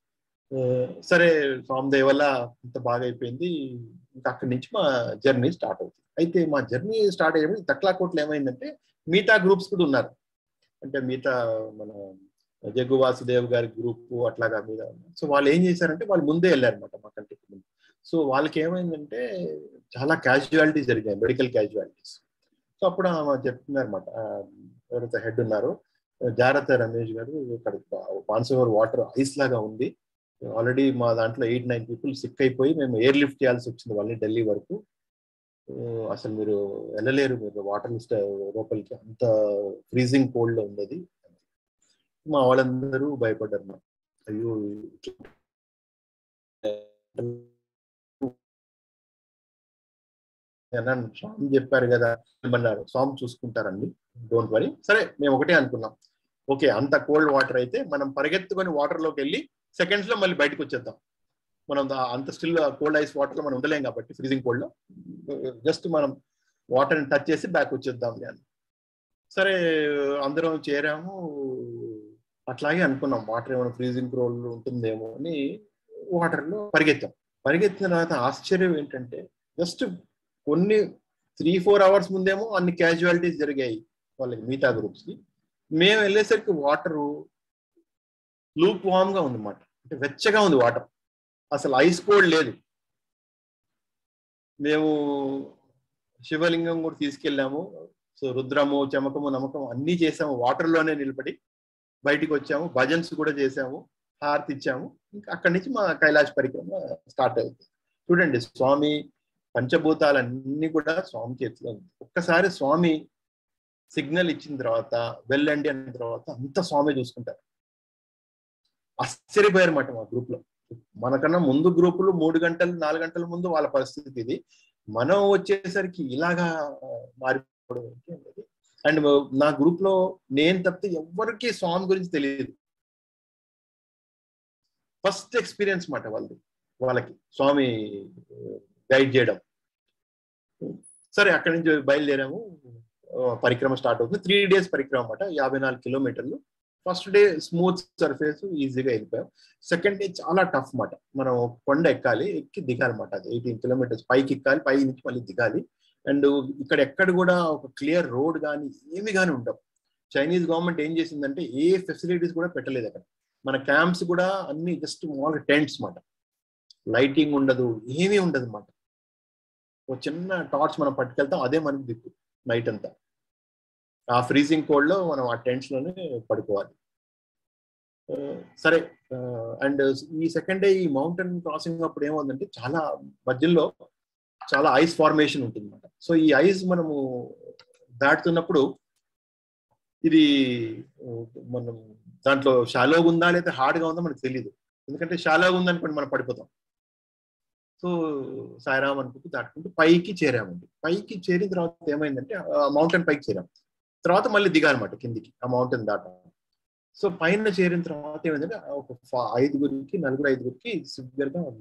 సరే స్వామి దే వల్ల ఇంత బాగా అయిపోయింది ఇంకా అక్కడి నుంచి మా జర్నీ స్టార్ట్ అవుతుంది అయితే మా జర్నీ స్టార్ట్ అయ్యేప్పుడు తక్లాకోట్లో ఏమైందంటే మిగతా గ్రూప్స్ కూడా ఉన్నారు అంటే మిగతా మన జగ్గు వాసుదేవ్ గారి గ్రూప్ అట్లాగా మీద సో వాళ్ళు ఏం చేశారంటే వాళ్ళు ముందే వెళ్ళారనమాట మా కంట్రీకి ముందు సో వాళ్ళకి ఏమైందంటే చాలా క్యాజువాలిటీస్ జరిగాయి మెడికల్ క్యాజువాలిటీస్ సో అప్పుడు చెప్తున్నారు అనమాట ఎవరైతే హెడ్ ఉన్నారో జాగ్రత్త రమేష్ గారు ఇక్కడ పాన్సోవర్ వాటర్ ఐస్ లాగా ఉంది ఆల్రెడీ మా దాంట్లో ఎయిట్ నైన్ పీపుల్ సిక్ అయిపోయి మేము ఎయిర్ లిఫ్ట్ చేయాల్సి వచ్చింది వాళ్ళని ఢిల్లీ వరకు అసలు మీరు వెళ్ళలేరు మీరు వాటర్ లోపలికి అంత ఫ్రీజింగ్ కోల్డ్ లో ఉంది మా వాళ్ళందరూ భయపడ్డారు అయ్యో స్వామి చెప్పారు కదా ఏమన్నారు స్వామి చూసుకుంటారండి డోంట్ వరీ సరే మేము ఒకటే అనుకున్నాం ఓకే అంత కోల్డ్ వాటర్ అయితే మనం పరిగెత్తుకొని వాటర్ లోకి వెళ్ళి సెకండ్స్ లో మళ్ళీ బయటకు వచ్చేద్దాం మనం అంత స్టిల్ కోల్డ్ ఐస్ వాటర్ లో మనం ఉండలేం కాబట్టి ఫ్రీజింగ్ కోల్డ్ లో జస్ట్ మనం వాటర్ టచ్ చేసి బ్యాక్ వచ్చేద్దాం అని సరే అందరం చేరాము అట్లాగే అనుకున్నాం వాటర్ ఏమైనా ఫ్రీజింగ్ రోల్ ఉంటుందేమో అని వాటర్ లో పరిగెత్తాం పరిగెత్తిన తర్వాత ఆశ్చర్యం ఏంటంటే జస్ట్ కొన్ని త్రీ ఫోర్ అవర్స్ ముందేమో అన్ని క్యాజువాలిటీస్ జరిగాయి వాళ్ళకి మిగతా గ్రూప్స్ కి మేము వెళ్ళేసరికి వాటర్ లూప్ వామ్ గా ఉంది అన్నమాట అంటే వెచ్చగా ఉంది వాటర్ అసలు ఐస్ కోల్డ్ లేదు మేము శివలింగం కూడా తీసుకెళ్ళాము సో రుద్రము చమకము నమ్మకం అన్ని చేసాము వాటర్ లోనే నిలబడి బయటికి వచ్చాము భజన్స్ కూడా చేసాము హారతి ఇచ్చాము ఇంకా అక్కడి నుంచి మా కైలాష్ పరిక్రమ స్టార్ట్ అవుతుంది చూడండి స్వామి పంచభూతాలన్నీ కూడా స్వామి చేతిలో ఉంది ఒక్కసారి స్వామి సిగ్నల్ ఇచ్చిన తర్వాత వెళ్ళండి అన్న తర్వాత అంత స్వామి చూసుకుంటారు ఆశ్చర్యపోయారన్నమాట మా గ్రూప్ లో మనకన్నా ముందు గ్రూపులు మూడు గంటలు నాలుగు గంటల ముందు వాళ్ళ పరిస్థితి ఇది మనం వచ్చేసరికి ఇలాగా మారిపోవడం అండ్ నా గ్రూప్ లో నేను తప్పితే ఎవరికి స్వామి గురించి తెలియదు ఫస్ట్ ఎక్స్పీరియన్స్ మాట వాళ్ళది వాళ్ళకి స్వామి గైడ్ చేయడం సరే అక్కడి నుంచి బయలుదేరాము పరిక్రమ స్టార్ట్ అవుతుంది త్రీ డేస్ పరిక్రమ అనమాట యాభై నాలుగు కిలోమీటర్లు ఫస్ట్ డే స్మూత్ సర్ఫేస్ ఈజీగా వెళ్ళిపోయాం సెకండ్ డే చాలా టఫ్ మాట మనం కొండ ఎక్కాలి ఎక్కి దిగాలన్నమాట అది ఎయిటీన్ కిలోమీటర్స్ పైకి ఎక్కాలి పై నుంచి మళ్ళీ దిగాలి అండ్ ఇక్కడ ఎక్కడ కూడా ఒక క్లియర్ రోడ్ కానీ ఏమి కానీ ఉండవు చైనీస్ గవర్నమెంట్ ఏం చేసిందంటే ఏ ఫెసిలిటీస్ కూడా పెట్టలేదు అక్కడ మన క్యాంప్స్ కూడా అన్ని జస్ట్ మామూలుగా టెంట్స్ మాట లైటింగ్ ఉండదు ఏమీ ఉండదు అనమాట ఒక చిన్న టార్చ్ మనం పట్టుకెళ్తాం అదే మనకి దిక్కు నైట్ అంతా ఆ ఫ్రీజింగ్ కోల్డ్ లో మనం ఆ టెంట్స్ లోనే పడుకోవాలి సరే అండ్ ఈ సెకండ్ డే ఈ మౌంటైన్ క్రాసింగ్ అప్పుడు ఏమవుతుందంటే చాలా మధ్యలో చాలా ఐస్ ఫార్మేషన్ ఉంటుంది అనమాట సో ఈ ఐస్ మనము దాటుతున్నప్పుడు ఇది మనం దాంట్లో షాలోగా ఉందా లేదా హార్డ్గా ఉందా మనకు తెలియదు ఎందుకంటే షాలోగా ఉందనుకోండి మనం పడిపోతాం సో సాయిరామ్ అనుకుంటూ దాటుకుంటూ పైకి చేరామండి పైకి చేరిన తర్వాత ఏమైందంటే మౌంటైన్ పైకి చేరాం తర్వాత మళ్ళీ దిగాలన్నమాట కిందికి ఆ మౌంటైన్ దాట సో పైన చేరిన తర్వాత ఏమైందంటే ఒక ఐదుగురికి నలుగురు ఐదుగురికి సివియర్ గా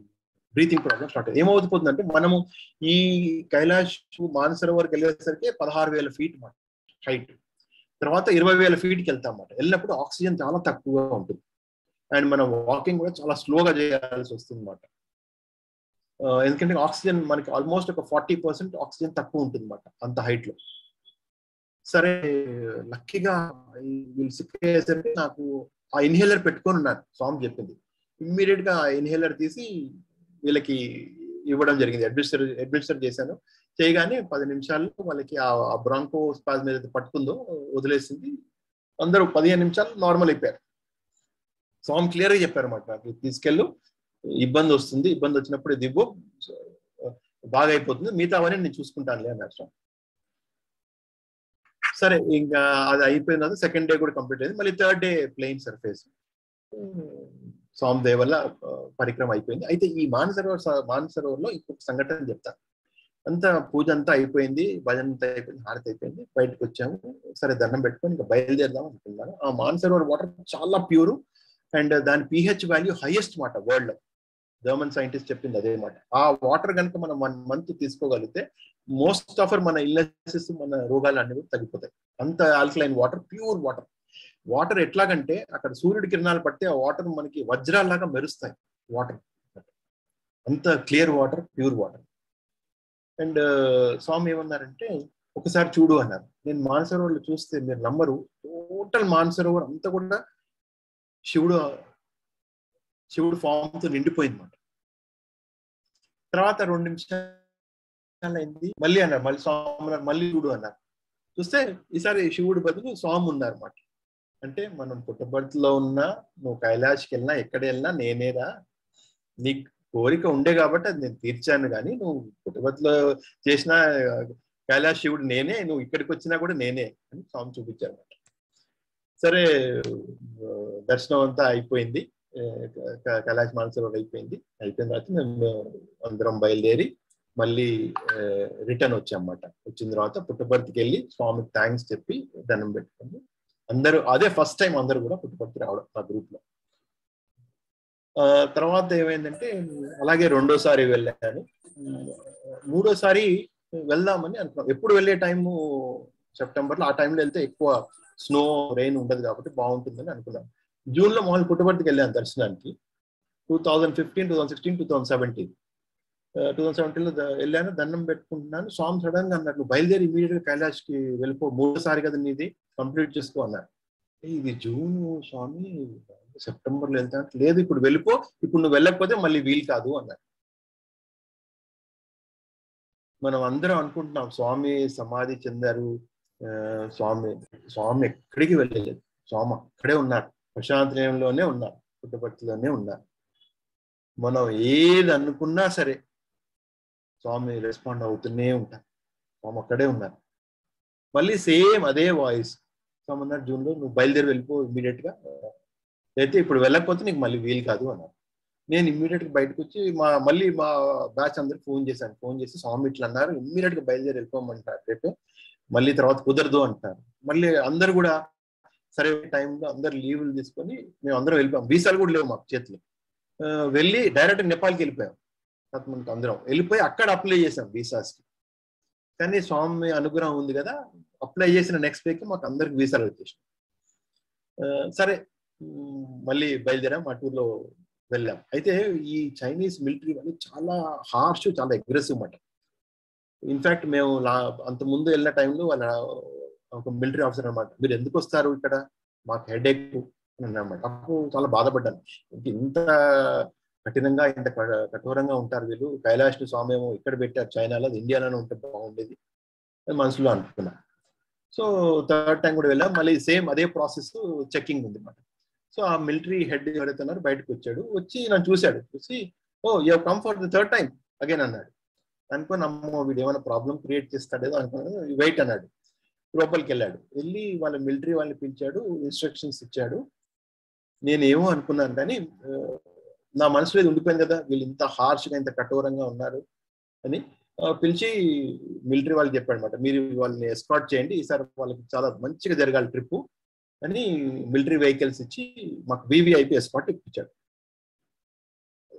బ్రీతింగ్ ప్రాబ్లం స్టార్ట్ అయింది ఏమవుతుందంటే మనము ఈ కైలాష్ మానసరోవర్కి వెళ్ళేసరికి పదహారు వేల ఫీట్ హైట్ తర్వాత ఇరవై వేల ఫీట్కి వెళ్తాం అన్నమాట వెళ్ళినప్పుడు ఆక్సిజన్ చాలా తక్కువగా ఉంటుంది అండ్ మనం వాకింగ్ కూడా చాలా స్లోగా చేయాల్సి వస్తుంది అనమాట ఎందుకంటే ఆక్సిజన్ మనకి ఆల్మోస్ట్ ఒక ఫార్టీ పర్సెంట్ ఆక్సిజన్ తక్కువ ఉంటుంది అనమాట అంత హైట్ లో సరే లక్కీగా వీళ్ళు సిక్కేసరికి నాకు ఆ ఇన్హేలర్ పెట్టుకొని ఉన్నాను స్వామి చెప్పింది ఇమ్మీడియట్ గా ఆ ఇన్హేలర్ తీసి వీళ్ళకి ఇవ్వడం జరిగింది అడ్మినిస్టర్ అడ్మినిస్టర్ చేశాను చేయగానే పది నిమిషాల్లో వాళ్ళకి ఆ బ్రాంకో స్పాజ్ మీద పట్టుకుందో వదిలేసింది అందరూ పదిహేను నిమిషాలు నార్మల్ అయిపోయారు స్వామి క్లియర్ గా చెప్పారు అనమాట తీసుకెళ్ళు ఇబ్బంది వస్తుంది ఇబ్బంది వచ్చినప్పుడు ఇది ఇవ్వు బాగా అయిపోతుంది మిగతా అవన్నీ నేను చూసుకుంటానులే అన్నారు స్వామి సరే ఇంకా అది అయిపోయిన తర్వాత సెకండ్ డే కూడా కంప్లీట్ అయింది మళ్ళీ third day plain surface Swami దే వల్ల పరిక్రమ అయిపోయింది అయితే ఈ మానసరోవర్ మానసరోవర్లో ఇంకొక సంఘటన చెప్తాను అంతా పూజ అంతా అయిపోయింది భజన అంతా అయిపోయింది హారతి అయిపోయింది బయటకు వచ్చాము సరే దండం పెట్టుకొని ఇంకా బయలుదేరదాం అనుకున్నాను ఆ మానసరోవర్ వాటర్ చాలా ప్యూర్ అండ్ దాని పిహెచ్ వాల్యూ హైయెస్ట్ మాట వరల్డ్ లో జర్మన్ సైంటిస్ట్ చెప్పింది అదే మాట ఆ వాటర్ కనుక మనం వన్ మంత్ తీసుకోగలిగితే మోస్ట్ ఆఫర్ మన ఇల్నెసెస్ మన రోగాలు అనేవి తగ్గిపోతాయి అంత alkaline water pure water water ఎట్లాగంటే అక్కడ సూర్యుడి కిరణాలు పడితే ఆ వాటర్ మనకి వజ్రాల్లాగా మెరుస్తాయి వాటర్ అంత clear water pure water and Swami ఏమన్నారంటే ఒకసారి చూడు అన్నారు నేను మానసరోవర్లు చూస్తే మీరు నమ్మరు టోటల్ మానసరోవర్ అంతా కూడా శివుడు శివుడు ఫామ్ తో నిండిపోయింది అనమాట తర్వాత రెండు నిమిషాలు అయింది మళ్ళీ అన్నారు మళ్ళీ స్వామి మళ్ళీ చూడు అన్నారు చూస్తే ఈసారి శివుడు బదులు స్వామి ఉన్నారు అనమాట అంటే మనం పుట్టబర్తిలో ఉన్నా నువ్వు కైలాష్కి వెళ్ళినా ఎక్కడ వెళ్ళినా నేనేరా నీ కోరిక ఉండే కాబట్టి అది నేను తీర్చాను కానీ నువ్వు పుట్టబర్తిలో చేసిన కైలాష్ శివుడు నేనే నువ్వు ఇక్కడికి వచ్చినా కూడా నేనే అని స్వామి చూపించారు అనమాట సరే దర్శనం అంతా అయిపోయింది కైలాష్ మానసరోవర్ అయిపోయింది అయిపోయిన తర్వాత మేము అందరం బయలుదేరి మళ్ళీ రిటర్న్ వచ్చామన్నమాట వచ్చిన తర్వాత పుట్టపర్తికి వెళ్ళి స్వామికి థ్యాంక్స్ చెప్పి దండం పెట్టుకుంది అందరూ అదే ఫస్ట్ టైం అందరూ కూడా పుట్టపర్తి రావడం మా గ్రూప్ లో తర్వాత ఏమైందంటే అలాగే రెండోసారి వెళ్ళాను మూడోసారి వెళ్దామని అనుకున్నాం ఎప్పుడు వెళ్ళే టైము సెప్టెంబర్ లో ఆ టైంలో వెళ్తే ఎక్కువ స్నో రెయిన్ ఉండదు కాబట్టి బాగుంటుందని అనుకున్నాం జూన్ లో మొదలు పుట్టపర్తికి వెళ్ళాను దర్శనానికి two thousand fifteen two thousand sixteen two thousand seventeen two thousand seventeen లో వెళ్ళాను దండం పెట్టుకుంటున్నాను స్వామి సడన్ గా అన్నట్లు బయలుదేరి ఇమీడియట్ గా కైలాష్ కి వెళ్ళిపో మూడోసారి కదా నీది కంప్లీట్ చేసుకో అన్నారు ఇది జూన్ స్వామి సెప్టెంబర్ లో వెళ్తా లేదు ఇప్పుడు వెళ్ళిపో ఇప్పుడు నువ్వు వెళ్ళకపోతే మళ్ళీ వీలు కాదు అన్నారు మనం అందరం అనుకుంటున్నాం స్వామి సమాధి చెందారు స్వామి స్వామి ఎక్కడికి వెళ్ళలేదు స్వామి అక్కడే ఉన్నారు ప్రశాంతలోనే ఉన్నారు పుట్టపర్తిలోనే ఉన్నారు మనం ఏది అనుకున్నా సరే స్వామి రెస్పాండ్ అవుతూనే ఉంటారు స్వామి అక్కడే ఉన్నారు మళ్ళీ సేమ్ అదే వాయిస్ స్వామి అన్నారు జూన్ లో నువ్వు బయలుదేరి వెళ్ళిపో ఇమీడియట్ గా అయితే ఇప్పుడు వెళ్ళకపోతే నీకు మళ్ళీ వీలు కాదు అన్నారు నేను ఇమ్మీడియట్ గా బయటకు వచ్చి మా మళ్ళీ మా బ్యాచ్ అందరికి ఫోన్ చేశాను ఫోన్ చేసి స్వామి ఇట్లా అన్నారు ఇమ్మీడియట్ గా బయలుదేరి వెళ్ళిపోమంటారు రేపు మళ్ళీ తర్వాత కుదరదు అంటారు మళ్ళీ అందరు కూడా సరే టైంలో అందరు లీవులు తీసుకొని మేము అందరం వెళ్ళిపోయాం వీసాలు కూడా లేవు మాకు చేతిలో వెళ్ళి డైరెక్ట్ నేపాల్కి వెళ్ళిపోయాం కాత్మండ్కి అందరం వెళ్ళిపోయి అక్కడ అప్లై చేసాం వీసాస్కి కానీ స్వామి అనుగ్రహం ఉంది కదా అప్లై చేసిన నెక్స్ట్ డేకి మాకు అందరికి వీసాలు వచ్చేసాం సరే మళ్ళీ బయలుదేరాం ఆ టూర్లో వెళ్ళాం అయితే ఈ చైనీస్ మిలిటరీ వాళ్ళు చాలా హార్ష్ చాలా అగ్రెసివ్ మాట ఇన్ఫాక్ట్ మేము అంత ముందు వెళ్ళిన టైంలో వాళ్ళ ఒక మిలిటరీ ఆఫీసర్ అనమాట మీరు ఎందుకు వస్తారు ఇక్కడ మాకు హెడ్ ఎక్ అన్నమాట అప్పుడు చాలా బాధపడ్డాను ఇంత కఠినంగా ఇంత కఠోరంగా ఉంటారు వీళ్ళు కైలాష్ స్వామి ఏమో ఇక్కడ పెట్టారు చైనాలో అది ఇండియాలోనే ఉంటే బాగుండేది మనసులో అనుకున్నా సో థర్డ్ టైం కూడా వెళ్ళాం మళ్ళీ సేమ్ అదే ప్రాసెస్ చెకింగ్ ఉంది అనమాట సో ఆ మిలిటరీ హెడ్ ఎవరైతే ఉన్నారో బయటకు వచ్చాడు వచ్చి నన్ను చూశాడు చూసి oh you come for the third time again అన్నాడు అనుకోని అమ్మో వీడు ఏమైనా ప్రాబ్లం క్రియేట్ చేస్తాడేదో అనుకున్నాడు వెయిట్ అన్నాడు లోపలికి వెళ్ళాడు వెళ్ళి వాళ్ళ మిలిటరీ వాళ్ళని పిలిచాడు ఇన్స్ట్రక్షన్స్ ఇచ్చాడు నేనేమో అనుకున్నాను కానీ నా మనసులో ఇది ఉండిపోయింది కదా వీళ్ళు ఇంత హార్ష్గా ఇంత కఠోరంగా ఉన్నారు అని పిలిచి మిలిటరీ వాళ్ళకి చెప్పాడు అనమాట మీరు వాళ్ళని ఎస్కాట్ చేయండి ఈసారి వాళ్ళకి చాలా మంచిగా జరగాలి ట్రిప్ అని మిలిటరీ వెహికల్స్ ఇచ్చి మాకు వివిఐపి ఎస్కాట్ ఇప్పించాడు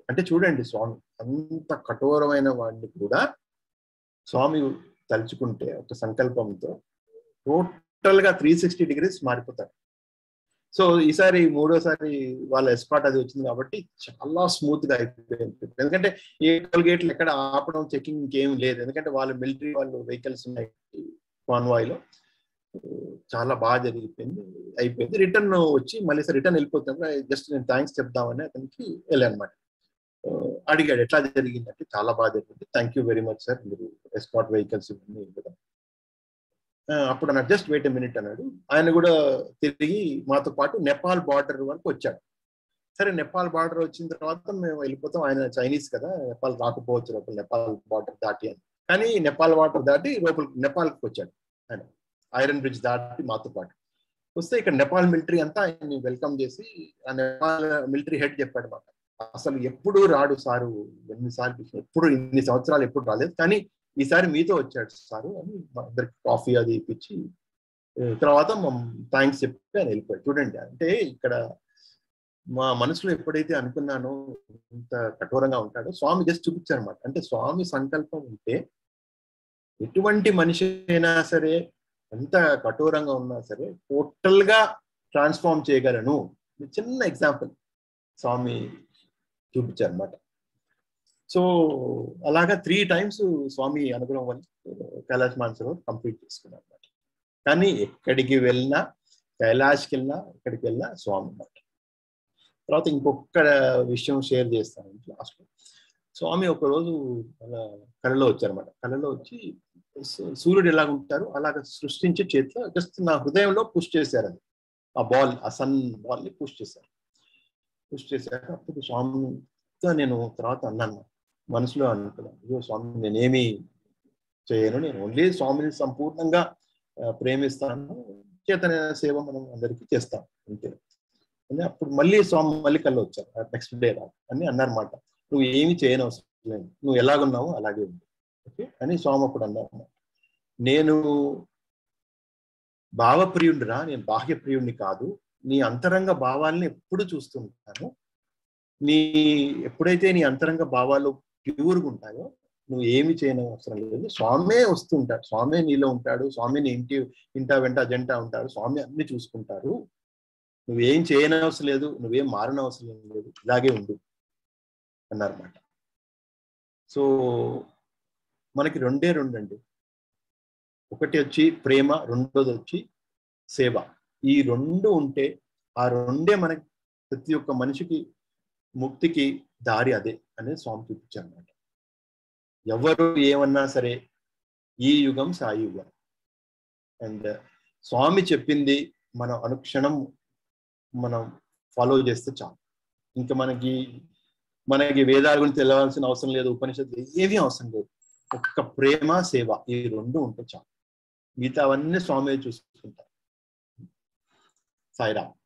అంటే చూడండి స్వామి అంత కఠోరమైన వాడిని కూడా స్వామి తలుచుకుంటే ఒక సంకల్పంతో టోటల్ గా త్రీ సిక్స్టీ డిగ్రీస్ మారిపోతారు సో ఈసారి మూడోసారి వాళ్ళ ఎస్కాట్ అది వచ్చింది కాబట్టి చాలా స్మూత్ గా అయిపోయింది ఎందుకంటే ఏ టోల్ గేట్లు ఎక్కడ ఆపడం చెకింగ్ ఇంకేం లేదు ఎందుకంటే వాళ్ళు మిలిటరీ వాళ్ళు వెహికల్స్ ఉన్నాయి కాన్వాయ్ లో చాలా బాగా జరిగిపోయింది అయిపోయింది రిటర్న్ వచ్చి మళ్ళీ సార్ రిటర్న్ వెళ్ళిపోతాను జస్ట్ నేను థ్యాంక్స్ చెప్దామని అతనికి వెళ్ళాను అనమాట అడిగాడు ఎట్లా జరిగిందంటే చాలా బాగా జరిగింది thank you very much sir మీరు ఎస్కాట్ వెహికల్స్ ఇవన్నీ ఇవ్వడం అప్పుడు అన్నాడు జస్ట్ వెయిట్ మినిట్ అన్నాడు ఆయన కూడా తిరిగి మాతో పాటు నేపాల్ బార్డర్ వరకు వచ్చాడు సరే నేపాల్ బార్డర్ వచ్చిన తర్వాత మేము వెళ్ళిపోతాం ఆయన చైనీస్ కదా నేపాల్ రాకపోవచ్చు లోపల నేపాల్ బార్డర్ దాటి అని కానీ నేపాల్ బార్డర్ దాటి లోపల నేపాల్కి వచ్చాడు ఆయన ఐరన్ బ్రిడ్జ్ దాటి మాతో పాటు వస్తే ఇక్కడ నేపాల్ మిలిటరీ అంతా ఆయన్ని వెల్కమ్ చేసి ఆ నేపాల్ మిలిటరీ హెడ్ చెప్పాడు మాట అసలు ఎప్పుడు రాడు సారు ఎన్నిసార్లు ఎప్పుడు ఇన్ని సంవత్సరాలు ఎప్పుడు రాలేదు కానీ ఈసారి మీతో వచ్చాడు సారు అని మా అందరికి కాఫీ అది ఇప్పించి తర్వాత థ్యాంక్స్ చెప్పి ఆయన వెళ్ళిపోయాడు చూడండి అంటే ఇక్కడ మా మనసులో ఎప్పుడైతే అనుకున్నానో ఇంత కఠోరంగా ఉంటాడో స్వామి జస్ట్ చూపించారు అనమాట అంటే స్వామి సంకల్పం ఉంటే ఎటువంటి మనిషి అయినా సరే ఎంత కఠోరంగా ఉన్నా సరే టోటల్ గా ట్రాన్స్ఫార్మ్ చేయగలను చిన్న ఎగ్జాంపుల్ స్వామి చూపించారు అనమాట సో అలాగా త్రీ టైమ్స్ స్వామి అనుగ్రహం వల్ల కైలాష్ మాన్సరోవర్ కంప్లీట్ చేసుకున్నారు అనమాట కానీ ఎక్కడికి వెళ్ళినా కైలాష్కి వెళ్ళినా ఎక్కడికి వెళ్ళినా స్వామి అనమాట తర్వాత ఇంకొక విషయం షేర్ చేస్తాను లాస్ట్ స్వామి ఒకరోజు అలా కళలో వచ్చారనమాట కళలో వచ్చి సూర్యుడు ఎలాగ ఉంటారు అలాగ సృష్టించి చేతిలో జస్ట్ నా హృదయంలో పుష్ చేశారు అది ఆ బాల్ ఆ సన్ బాల్ ని పుష్ చేశారు పుష్ చేశాక అప్పుడు స్వామితో నేను తర్వాత అన్నాను మనసులో అనుకున్నాను అయ్యో స్వామి నేనేమి చేయను నేను ఓన్లీ స్వామిని సంపూర్ణంగా ప్రేమిస్తాను చేతన సేవ మనం అందరికీ చేస్తాం అంతే అని అప్పుడు మళ్ళీ స్వామి మళ్ళీ కళ్ళు వచ్చారు నెక్స్ట్ డే రా అని అన్నారన్నమాట నువ్వు ఏమి చేయని అవసరం లేదు నువ్వు ఎలాగున్నావో అలాగే ఉంది ఓకే అని స్వామి అప్పుడు అన్నారు నేను భావప్రియుడిరా నేను బాహ్య ప్రియుడిని కాదు నీ అంతరంగ భావాల్ని ఎప్పుడు చూస్తుంటాను నీ ఎప్పుడైతే నీ అంతరంగ భావాలు ప్యూర్గా ఉంటాయో నువ్వు ఏమి చేయని అవసరం లేదు స్వామే వస్తుంటాడు స్వామే నీలో ఉంటాడు స్వామి నీ ఇంటి ఇంటా వెంట అజెంటా ఉంటాడు స్వామి అన్ని చూసుకుంటారు నువ్వేం చేయని అవసరం లేదు నువ్వేం మారని అవసరం లేదు ఇలాగే ఉండు అన్నారన్నమాట సో మనకి రెండే రెండు అండి ఒకటి వచ్చి ప్రేమ రెండోది వచ్చి సేవ ఈ రెండు ఉంటే ఆ రెండే మనకి ప్రతి ఒక్క మనిషికి ముక్తికి దారి అదే అనేది స్వామి చూపించారు అనమాట ఎవరు ఏమన్నా సరే ఈ యుగం సాయి యుగం అండ్ స్వామి చెప్పింది మనం అనుక్షణం మనం ఫాలో చేస్తే చాలు ఇంకా మనకి మనకి వేదాల గురించి తెలవాల్సిన అవసరం లేదు ఉపనిషత్తు ఏమీ అవసరం లేదు ఒక్క ప్రేమ సేవ ఈ రెండు ఉంటే చాలు మిగతా అవన్నీ స్వామి చూసుకుంటారు సాయిరామ్